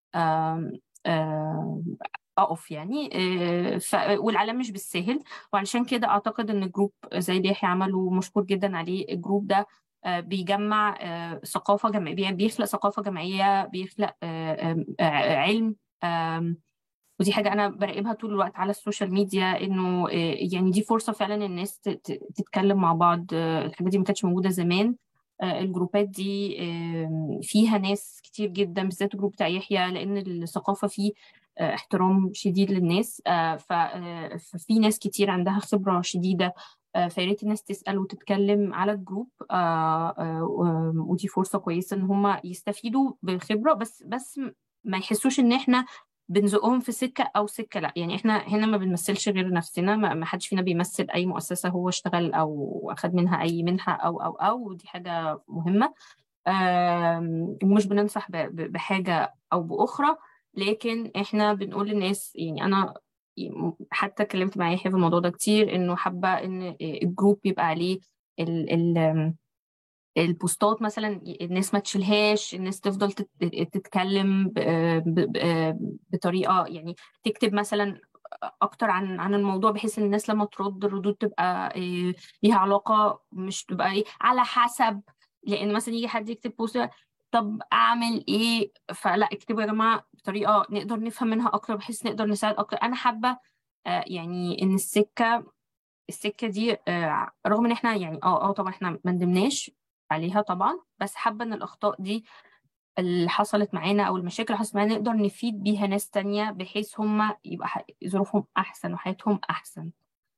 اقف يعني ف... والعالم مش بالسهل وعلشان كده اعتقد ان جروب زي اللي يحيى عمله مشكور جدا عليه الجروب ده بيجمع ثقافه جماعيه بيخلق ثقافه جماعيه بيخلق علم ودي حاجه انا براقبها طول الوقت على السوشيال ميديا انه يعني دي فرصه فعلا الناس تتكلم مع بعض الحاجات دي ما كانتش موجوده زمان الجروبات دي فيها ناس كتير جدا بالذات الجروب بتاع يحيى لان الثقافه فيه احترام شديد للناس ففي ناس كتير عندها خبره شديده فياريت الناس تسال وتتكلم على الجروب ودي فرصه كويسه ان هم يستفيدوا بالخبره بس بس ما يحسوش ان احنا بنزقهم في سكه او سكه لا يعني احنا هنا ما بنمثلش غير نفسنا ما حدش فينا بيمثل اي مؤسسه هو اشتغل او اخذ منها اي منحه او او او ودي حاجه مهمه ومش بننصح بحاجه او باخرى لكن احنا بنقول للناس يعني انا حتى اتكلمت مع يحيى في الموضوع ده كتير انه حابه ان الجروب يبقى عليه ال ال البوستات مثلا الناس ما تشيلهاش الناس تفضل تتكلم بطريقه يعني تكتب مثلا اكتر عن عن الموضوع بحيث ان الناس لما ترد الردود تبقى ليها علاقه مش تبقى ايه على حسب لان مثلا يجي حد يكتب بوست طب اعمل ايه فلا اكتبوا يا جماعه بطريقه نقدر نفهم منها اكتر بحيث نقدر نساعد اكتر انا حابه آه يعني ان السكه السكه دي آه رغم ان احنا يعني اه اه طبعا احنا ما ندمناش عليها طبعا بس حابه ان الاخطاء دي اللي حصلت معانا او المشاكل اللي حصلت معانا نقدر نفيد بيها ناس تانية بحيث هم يبقى ظروفهم احسن وحياتهم احسن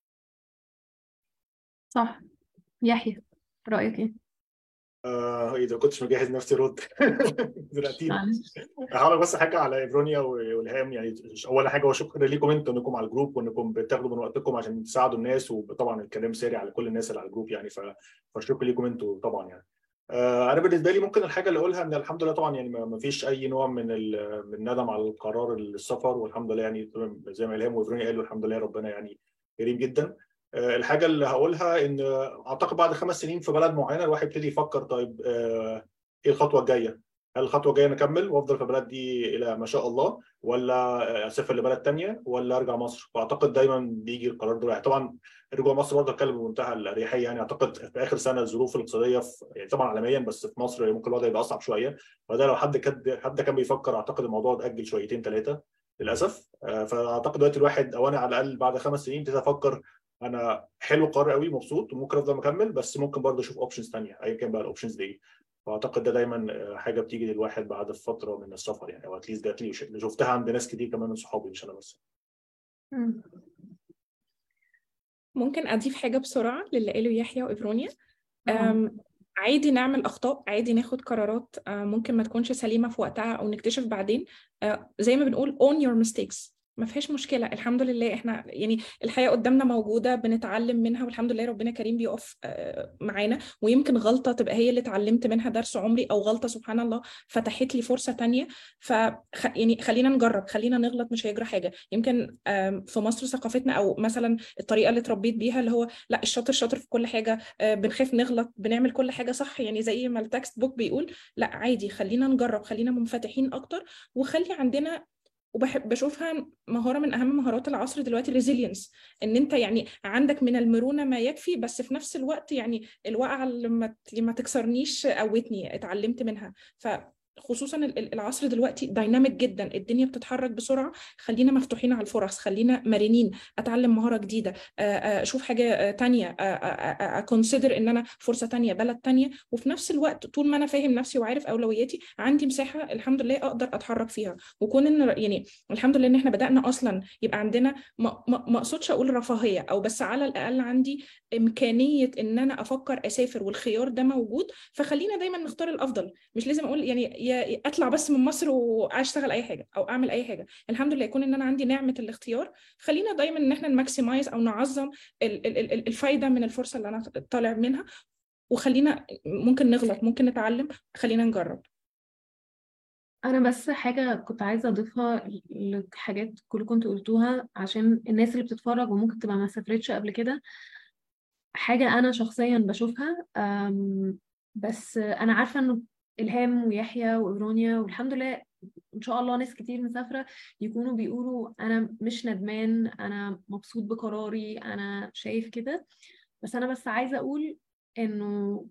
صح يحيى رايك ايه آه اذا كنتش مجهز نفسي رد زنقتيني هحاول بس حاجه على ابرونيا والهام يعني اول حاجه هو شكرا ليكم انتوا انكم على الجروب وانكم بتاخدوا من وقتكم عشان تساعدوا الناس وطبعا الكلام ساري على كل الناس اللي على الجروب يعني فشكرا ليكم انتوا طبعا يعني آه انا بالنسبه لي ممكن الحاجه اللي اقولها ان الحمد لله طبعا يعني ما فيش اي نوع من من الندم على القرار السفر والحمد لله يعني زي ما الهام وابرونيا قالوا الحمد لله ربنا يعني كريم جدا الحاجه اللي هقولها ان اعتقد بعد خمس سنين في بلد معينه الواحد يبتدي يفكر طيب ايه الخطوه الجايه؟ هل الخطوه الجايه انا اكمل وافضل في البلد دي الى ما شاء الله ولا اسافر لبلد ثانيه ولا ارجع مصر؟ واعتقد دايما بيجي القرار ده طبعا رجوع مصر برضه اتكلم بمنتهى الاريحيه يعني اعتقد في اخر سنه الظروف الاقتصاديه في يعني طبعا عالميا بس في مصر ممكن الوضع يبقى اصعب شويه فده لو حد كان حد كان بيفكر اعتقد الموضوع اتاجل شويتين ثلاثه للاسف فاعتقد دلوقتي الواحد او انا على الاقل بعد خمس سنين ابتديت افكر انا حلو قرار قوي مبسوط وممكن افضل مكمل بس ممكن برضه اشوف اوبشنز ثانيه ايا كان بقى الاوبشنز دي واعتقد ده دايما حاجه بتيجي للواحد بعد فتره من السفر يعني او اتليست جات لي شفتها عند ناس كتير كمان من صحابي مش انا بس ممكن اضيف حاجه بسرعه للي قاله يحيى وافرونيا عادي نعمل اخطاء عادي ناخد قرارات ممكن ما تكونش سليمه في وقتها او نكتشف بعدين زي ما بنقول own your mistakes ما فيهاش مشكله الحمد لله احنا يعني الحياه قدامنا موجوده بنتعلم منها والحمد لله ربنا كريم بيقف معانا ويمكن غلطه تبقى هي اللي اتعلمت منها درس عمري او غلطه سبحان الله فتحت لي فرصه تانية ف يعني خلينا نجرب خلينا نغلط مش هيجرى حاجه يمكن في مصر ثقافتنا او مثلا الطريقه اللي اتربيت بيها اللي هو لا الشاطر شاطر في كل حاجه بنخاف نغلط بنعمل كل حاجه صح يعني زي ما التكست بوك بيقول لا عادي خلينا نجرب خلينا منفتحين اكتر وخلي عندنا وبحب بشوفها مهاره من اهم مهارات العصر دلوقتي ريزيلينس ان انت يعني عندك من المرونه ما يكفي بس في نفس الوقت يعني الوقعه اللي ما ما تكسرنيش قوتني اتعلمت منها ف خصوصا العصر دلوقتي دايناميك جدا الدنيا بتتحرك بسرعه خلينا مفتوحين على الفرص خلينا مرنين اتعلم مهاره جديده اشوف حاجه تانية اكونسيدر ان انا فرصه تانية بلد تانية وفي نفس الوقت طول ما انا فاهم نفسي وعارف اولوياتي عندي مساحه الحمد لله اقدر اتحرك فيها وكون ان يعني الحمد لله ان احنا بدانا اصلا يبقى عندنا ما اقصدش اقول رفاهيه او بس على الاقل عندي امكانيه ان انا افكر اسافر والخيار ده موجود فخلينا دايما نختار الافضل مش لازم اقول يعني يا اطلع بس من مصر واشتغل اي حاجه او اعمل اي حاجه الحمد لله يكون ان انا عندي نعمه الاختيار خلينا دايما ان احنا نماكسمايز او نعظم الفايده من الفرصه اللي انا طالع منها وخلينا ممكن نغلط ممكن نتعلم خلينا نجرب انا بس حاجه كنت عايزه اضيفها لحاجات كل كنت قلتوها عشان الناس اللي بتتفرج وممكن تبقى ما سافرتش قبل كده حاجه انا شخصيا بشوفها بس انا عارفه انه إلهام ويحيى وإيرونيا والحمد لله إن شاء الله ناس كتير مسافرة يكونوا بيقولوا أنا مش ندمان أنا مبسوط بقراري أنا شايف كده بس أنا بس عايزة أقول إنه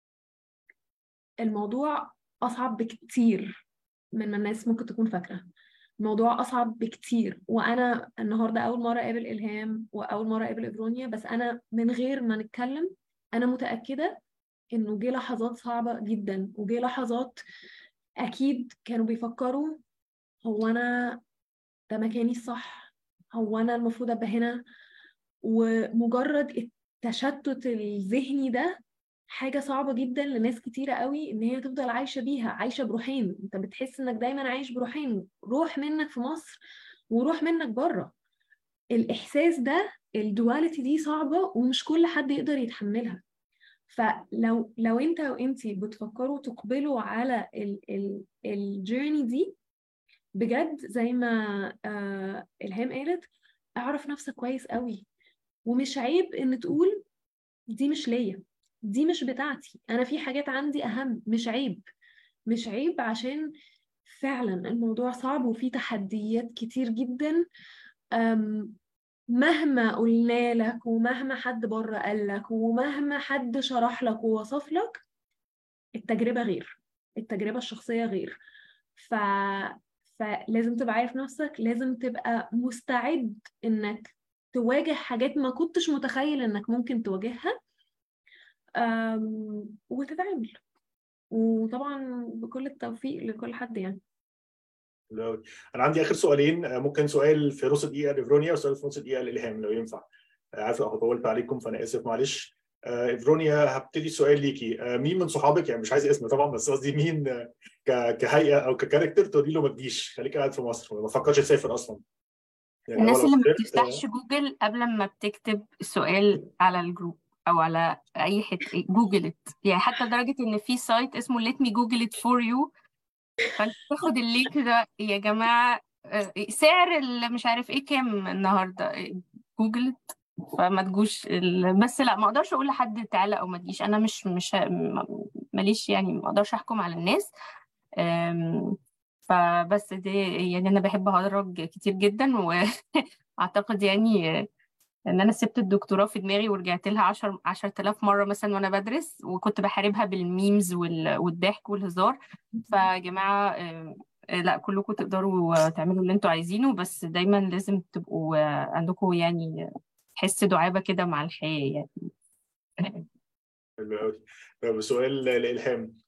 الموضوع أصعب بكتير من ما الناس ممكن تكون فاكرة الموضوع أصعب بكتير وأنا النهاردة أول مرة أقابل إلهام وأول مرة أقابل إبرونيا بس أنا من غير ما نتكلم أنا متأكدة انه جه لحظات صعبة جدا وجه لحظات اكيد كانوا بيفكروا هو انا ده مكاني الصح هو انا المفروض ابقى هنا ومجرد التشتت الذهني ده حاجة صعبة جدا لناس كتيرة قوي ان هي تفضل عايشة بيها عايشة بروحين انت بتحس انك دايما عايش بروحين روح منك في مصر وروح منك بره الاحساس ده الدواليتي دي صعبة ومش كل حد يقدر يتحملها فلو لو انت وانتي بتفكروا تقبلوا على الجيرني دي بجد زي ما آه الهام قالت اعرف نفسك كويس قوي ومش عيب ان تقول دي مش ليا دي مش بتاعتي انا في حاجات عندي اهم مش عيب مش عيب عشان فعلا الموضوع صعب وفي تحديات كتير جدا مهما قلنا لك ومهما حد بره قال لك ومهما حد شرح لك ووصف لك التجربة غير التجربة الشخصية غير ف... فلازم تبقى عارف نفسك لازم تبقى مستعد انك تواجه حاجات ما كنتش متخيل انك ممكن تواجهها أم... وتتعامل وطبعا بكل التوفيق لكل حد يعني انا عندي اخر سؤالين ممكن سؤال في نص دقيقه لافرونيا وسؤال في نص دقيقه لالهام لو ينفع عارف لو طولت عليكم فانا اسف معلش افرونيا هبتدي السؤال ليكي مين من صحابك يعني مش عايز اسم طبعا بس قصدي مين كهيئه او ككاركتر تقولي له ما تجيش خليك قاعد في مصر ما فكرش تسافر اصلا يعني الناس اللي ما بتفتحش جوجل قبل ما بتكتب السؤال على الجروب او على اي حته جوجل يعني حتى لدرجه ان في سايت اسمه let me google it for you فانت تاخد اللينك ده يا جماعه سعر اللي مش عارف ايه كام النهارده جوجل فما تجوش بس لا ما اقدرش اقول لحد تعالى او ما تجيش انا مش مش ماليش يعني ما اقدرش احكم على الناس فبس دي يعني انا بحب اهرج كتير جدا واعتقد يعني ان انا سبت الدكتوراه في دماغي ورجعت لها 10 10000 مره مثلا وانا بدرس وكنت بحاربها بالميمز والضحك والهزار فيا جماعه لا كلكم تقدروا تعملوا اللي انتوا عايزينه بس دايما لازم تبقوا عندكم يعني حس دعابه كده مع الحياه يعني حلو قوي طب سؤال لالهام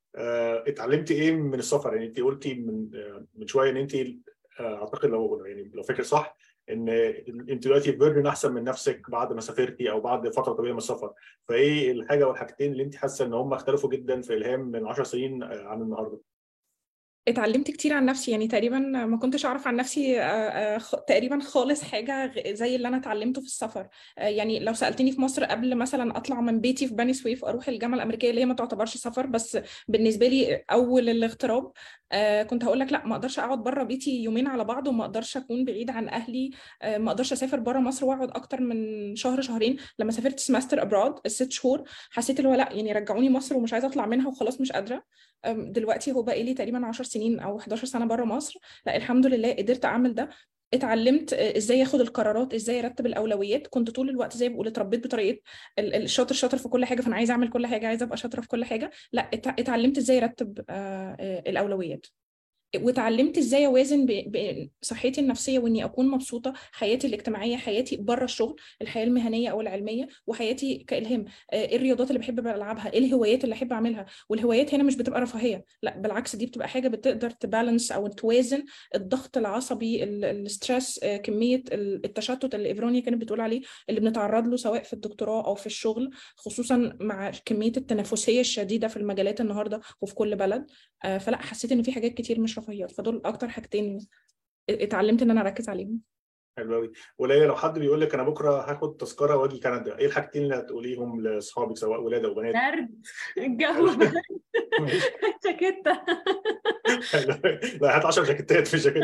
آه، اتعلمتي ايه من السفر يعني انت قلتي من آه، من شويه ان انت آه، اعتقد لو يعني لو فاكر صح ان انت دلوقتي فيرجن احسن من نفسك بعد ما سافرتي او بعد فتره طويله من السفر فايه الحاجه والحاجتين اللي انت حاسه ان هم اختلفوا جدا في الهام من 10 سنين آه، عن النهارده اتعلمت كتير عن نفسي يعني تقريبا ما كنتش اعرف عن نفسي آه، آه، خ- تقريبا خالص حاجه غ- زي اللي انا اتعلمته في السفر آه، يعني لو سالتني في مصر قبل مثلا اطلع من بيتي في بني سويف اروح الجامعه الامريكيه اللي هي ما تعتبرش سفر بس بالنسبه لي اول الاغتراب آه، كنت هقول لك لا ما اقدرش اقعد بره بيتي يومين على بعض وما اقدرش اكون بعيد عن اهلي آه، ما اقدرش اسافر بره مصر واقعد اكتر من شهر شهرين لما سافرت سمستر ابراد الست شهور حسيت اللي هو لا يعني رجعوني مصر ومش عايزه اطلع منها وخلاص مش قادره أم، دلوقتي هو بقى لي تقريبا 10 سنين او 11 سنه بره مصر لا الحمد لله قدرت اعمل ده اتعلمت آه، ازاي اخد القرارات ازاي ارتب الاولويات كنت طول الوقت زي ما بقول اتربيت بطريقه ال- ال- الشاطر شاطر في كل حاجه فانا عايزه اعمل كل حاجه عايزه ابقى شاطره في كل حاجه لا اتع- اتعلمت ازاي ارتب آه، آه، الاولويات واتعلمت ازاي اوازن ب- بين صحتي النفسيه واني اكون مبسوطه حياتي الاجتماعيه حياتي بره الشغل الحياه المهنيه او العلميه وحياتي كالهام آه، ايه الرياضات اللي بحب بلعبها ايه الهوايات اللي احب اعملها والهوايات هنا مش بتبقى رفاهيه لا بالعكس دي بتبقى حاجه بتقدر تبالانس او توازن الضغط العصبي ال- الستريس آه، كميه ال- التشتت اللي افرونيا كانت بتقول عليه اللي بنتعرض له سواء في الدكتوراه او في الشغل خصوصا مع كميه التنافسيه الشديده في المجالات النهارده وفي كل بلد آه، فلا حسيت ان في حاجات كتير مش رفاهيات فدول اكتر حاجتين اتعلمت ان انا اركز عليهم حلو قوي وليا لو حد بيقول لك انا بكره هاخد تذكره واجي كندا ايه الحاجتين اللي هتقوليهم لاصحابك سواء ولاد او بنات برد الجو برد ماشي. جاكيتة لا هات 10 جاكيتات في جاكيت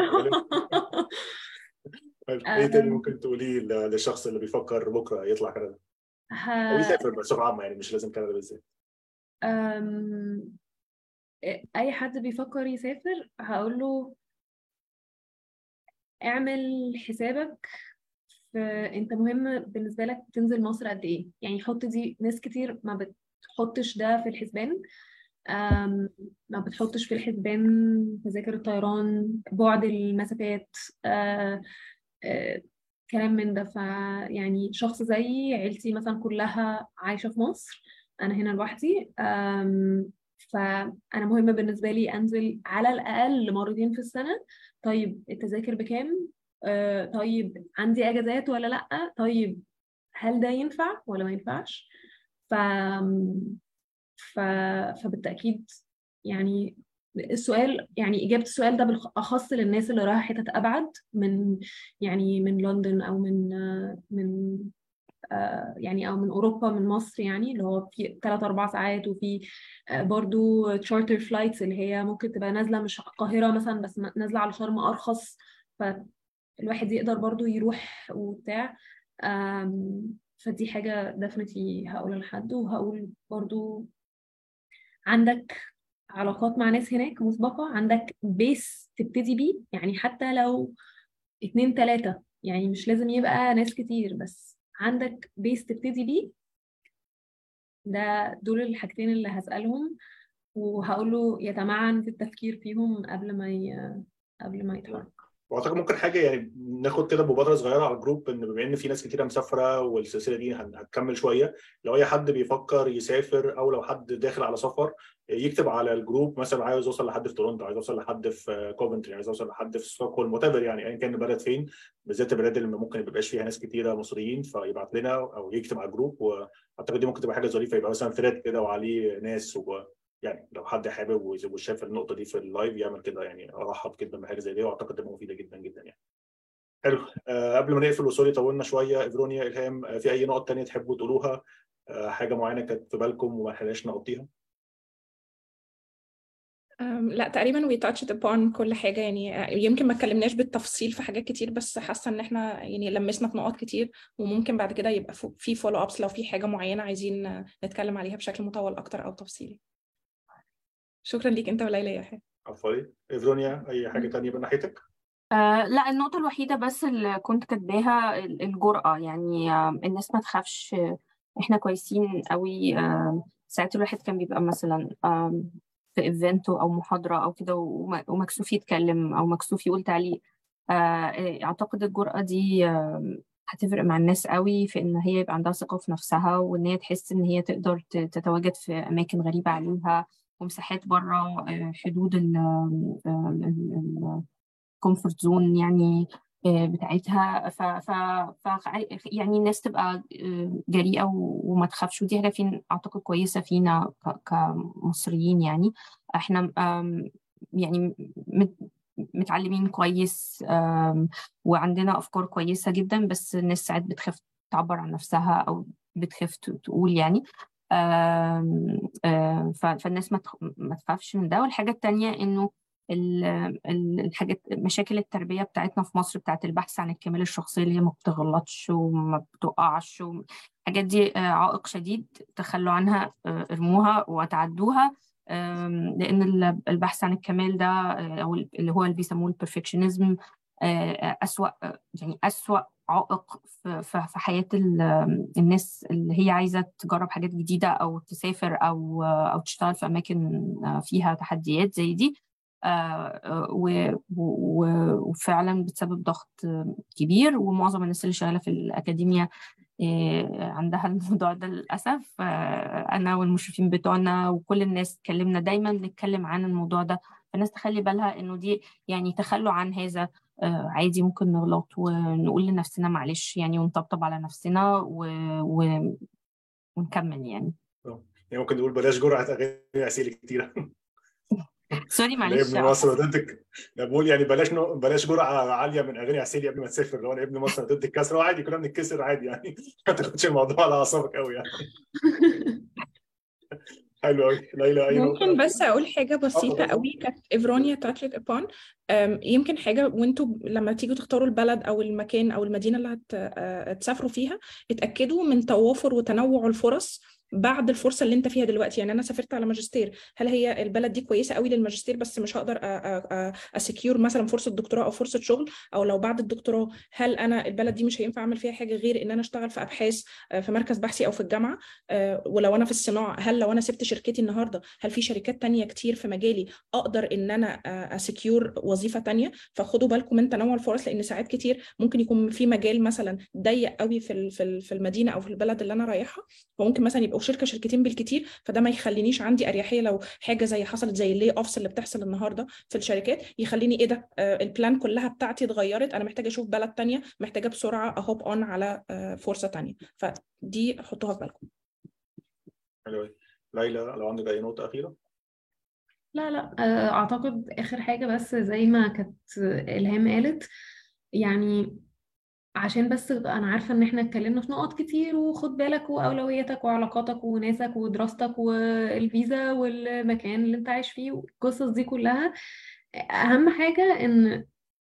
حلو. ايه تاني أم. ممكن تقوليه ل- للشخص اللي بيفكر بكره يطلع كندا او ه- يسافر بصفه عامه يعني مش لازم كندا بالذات أم، أي حد بيفكر يسافر هقول له اعمل حسابك في أنت مهم بالنسبة لك تنزل مصر قد إيه يعني حط دي ناس كتير ما بتحطش ده في الحسبان أم، ما بتحطش في الحسبان تذاكر الطيران بعد المسافات آه، آه، كلام من ده فيعني شخص زيي عيلتي مثلا كلها عايشة في مصر أنا هنا لوحدي أم، فأنا مهم بالنسبة لي أنزل على الأقل مرتين في السنة طيب التذاكر بكام؟ آه، طيب عندي أجازات ولا لأ؟ طيب هل ده ينفع ولا ما ينفعش؟ ف... ف... فبالتأكيد يعني السؤال يعني إجابة السؤال ده بالأخص للناس اللي رايحة حتت أبعد من يعني من لندن أو من آه، من آه، يعني او من اوروبا من مصر يعني اللي هو في 3 4 ساعات وفي آه، برضو تشارتر فلايتس اللي هي ممكن تبقى نازله مش على القاهره مثلا بس نازله على شرم ارخص فالواحد يقدر برضو يروح وبتاع آم، فدي حاجه definitely هقولها لحد وهقول برضو عندك علاقات مع ناس هناك مسبقة عندك بيس تبتدي بيه يعني حتى لو اتنين تلاتة يعني مش لازم يبقى ناس كتير بس عندك بيس تبتدي بيه ده دول الحاجتين اللي هسألهم وهقول له يتمعن في التفكير فيهم قبل ما ي... قبل ما يتحرك واعتقد ممكن حاجه يعني ناخد كده مبادره صغيره على الجروب ان بما ان في ناس كتيره مسافره والسلسله دي هن- هتكمل شويه لو اي حد بيفكر يسافر او لو حد داخل على سفر يكتب على الجروب مثلا عايز اوصل لحد في تورونتو عايز اوصل لحد في كوفنتري عايز اوصل لحد في ستوكهولم وات يعني ايا كان البلد فين بالذات البلاد اللي ممكن ما يبقاش فيها ناس كتيره مصريين فيبعت لنا او يكتب على الجروب واعتقد دي ممكن تبقى حاجه ظريفه يبقى مثلا ثريد كده وعليه ناس و يعني لو حد حابب وشاف النقطه دي في اللايف يعمل كده يعني ارحب جدا بحاجه زي دي واعتقد تبقى مفيده جدا جدا يعني حلو أه قبل ما نقفل وسوري طولنا شويه افرونيا الهام آه، في اي نقط تانية تحبوا تقولوها أه حاجه معينه كانت في بالكم وما لحقناش نغطيها أم، لا تقريبا we touched upon كل حاجة يعني آه، يمكن ما اتكلمناش بالتفصيل في حاجات كتير بس حاسة ان احنا يعني لمسنا في نقاط كتير وممكن بعد كده يبقى فو- في فولو ابس لو في حاجة معينة عايزين آه، نتكلم عليها بشكل مطول اكتر او تفصيلي شكرا ليك انت وليلى يا حبيبي عفوا افرونيا اي حاجه تانية من ناحيتك آه لا النقطة الوحيدة بس اللي كنت كاتباها ال- الجرأة يعني آه الناس ما تخافش آه، احنا كويسين قوي آه ساعات الواحد كان بيبقى مثلا آه في ايفنت او محاضرة او كده وم- ومكسوف يتكلم او مكسوف يقول تعليق آه آه، اعتقد الجرأة دي آه هتفرق مع الناس قوي في ان هي يبقى عندها ثقة في نفسها وان هي تحس ان هي تقدر ت- تتواجد في اماكن غريبة عليها ومساحات بره حدود الكومفورت زون يعني بتاعتها ف, ف, ف يعني الناس تبقى جريئه وما تخافش ودي حاجه فين اعتقد كويسه فينا كمصريين يعني احنا يعني متعلمين كويس وعندنا افكار كويسه جدا بس الناس ساعات بتخاف تعبر عن نفسها او بتخاف تقول يعني فالناس ما تخافش من ده والحاجه التانية انه الحاجات مشاكل التربيه بتاعتنا في مصر بتاعت البحث عن الكمال الشخصي اللي هي ما بتغلطش وما بتقعش الحاجات دي عائق شديد تخلوا عنها ارموها وتعدوها لان البحث عن الكمال ده او اللي هو اللي بيسموه البرفكشنزم اسوا يعني اسوا عائق في حياه الناس اللي هي عايزه تجرب حاجات جديده او تسافر او او تشتغل في اماكن فيها تحديات زي دي وفعلا بتسبب ضغط كبير ومعظم الناس اللي شغاله في الاكاديميا عندها الموضوع ده للاسف انا والمشرفين بتوعنا وكل الناس اتكلمنا دايما بنتكلم عن الموضوع ده فالناس تخلي بالها انه دي يعني تخلوا عن هذا عادي ممكن نغلط ونقول لنفسنا معلش يعني ونطبطب على نفسنا و... و... ونكمل يعني يعني ممكن نقول بلاش جرعه اغاني عسيلي كتيره سوري معلش ابن مصر ضدك بقول يعني بلاش نو... بلاش جرعه عاليه من اغاني عسيلي قبل ما تسافر لو انا ابن مصر ضد الكسر عادي كلنا بنتكسر عادي يعني ما تاخدش الموضوع على اعصابك قوي يعني حلو قوي ليلى اي ممكن بس اقول حاجه بسيطه قوي كانت افرونيا تاتشت ابون يمكن حاجه وانتوا لما تيجوا تختاروا البلد او المكان او المدينه اللي هتسافروا فيها اتاكدوا من توافر وتنوع الفرص بعد الفرصه اللي انت فيها دلوقتي يعني انا سافرت على ماجستير هل هي البلد دي كويسه قوي للماجستير بس مش هقدر اسكيور مثلا فرصه دكتوراه او فرصه شغل او لو بعد الدكتوراه هل انا البلد دي مش هينفع اعمل فيها حاجه غير ان انا اشتغل في ابحاث في مركز بحثي او في الجامعه ولو انا في الصناعه هل لو انا سبت شركتي النهارده هل في شركات تانية كتير في مجالي اقدر ان انا اسكيور وظيفه تانية فخدوا بالكم من تنوع الفرص لان ساعات كتير ممكن يكون في مجال مثلا ضيق قوي في في المدينه او في البلد اللي انا رايحها فممكن مثلا يبقوا شركه شركتين بالكتير فده ما يخلينيش عندي اريحيه لو حاجه زي حصلت زي اللي اوفس اللي بتحصل النهارده في الشركات يخليني ايه ده آه البلان كلها بتاعتي اتغيرت انا محتاجه اشوف بلد تانية محتاجه بسرعه اهوب اون على آه فرصه تانية فدي حطوها في بالكم حلو ليلى لو عندك اي نقطه اخيره لا لا اعتقد اخر حاجه بس زي ما كانت الهام قالت يعني عشان بس انا عارفه ان احنا اتكلمنا في نقط كتير وخد بالك واولوياتك وعلاقاتك وناسك ودراستك والفيزا والمكان اللي انت عايش فيه والقصص دي كلها اهم حاجه ان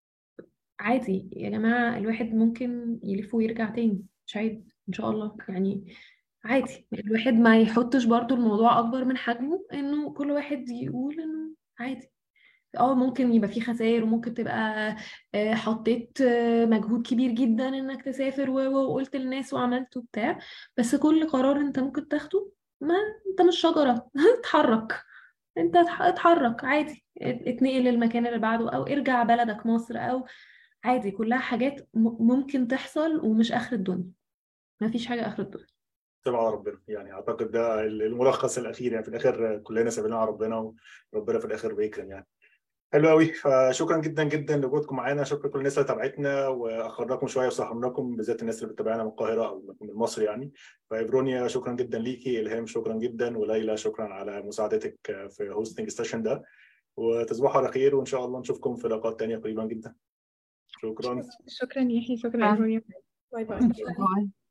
عادي يا جماعه الواحد ممكن يلف ويرجع تاني مش عيب ان شاء الله يعني عادي الواحد ما يحطش برضو الموضوع اكبر من حجمه انه كل واحد يقول انه عادي اه ممكن يبقى في خسائر وممكن تبقى حطيت مجهود كبير جدا انك تسافر وقلت للناس وعملت وبتاع بس كل قرار انت ممكن تاخده ما انت مش شجرة اتحرك انت اتحرك عادي اتنقل للمكان اللي بعده او ارجع بلدك مصر او عادي كلها حاجات ممكن تحصل ومش اخر الدنيا ما فيش حاجة اخر الدنيا سيبها على ربنا يعني اعتقد ده الملخص الاخير يعني في الاخر كلنا سايبينها على ربنا وربنا في الاخر بيكرم يعني حلو قوي فشكرا جدا جدا لوجودكم معانا شكرا لكل الناس اللي تابعتنا واخرناكم شويه وسهرناكم بالذات الناس اللي بتتابعنا من القاهره او من مصر يعني فابرونيا شكرا جدا ليكي الهام شكرا جدا وليلى شكرا على مساعدتك في هوستنج السيشن ده وتصبحوا على خير وان شاء الله نشوفكم في لقاءات تانية قريبا جدا شكرا شكرا يحيى شكرا ابرونيا باي باي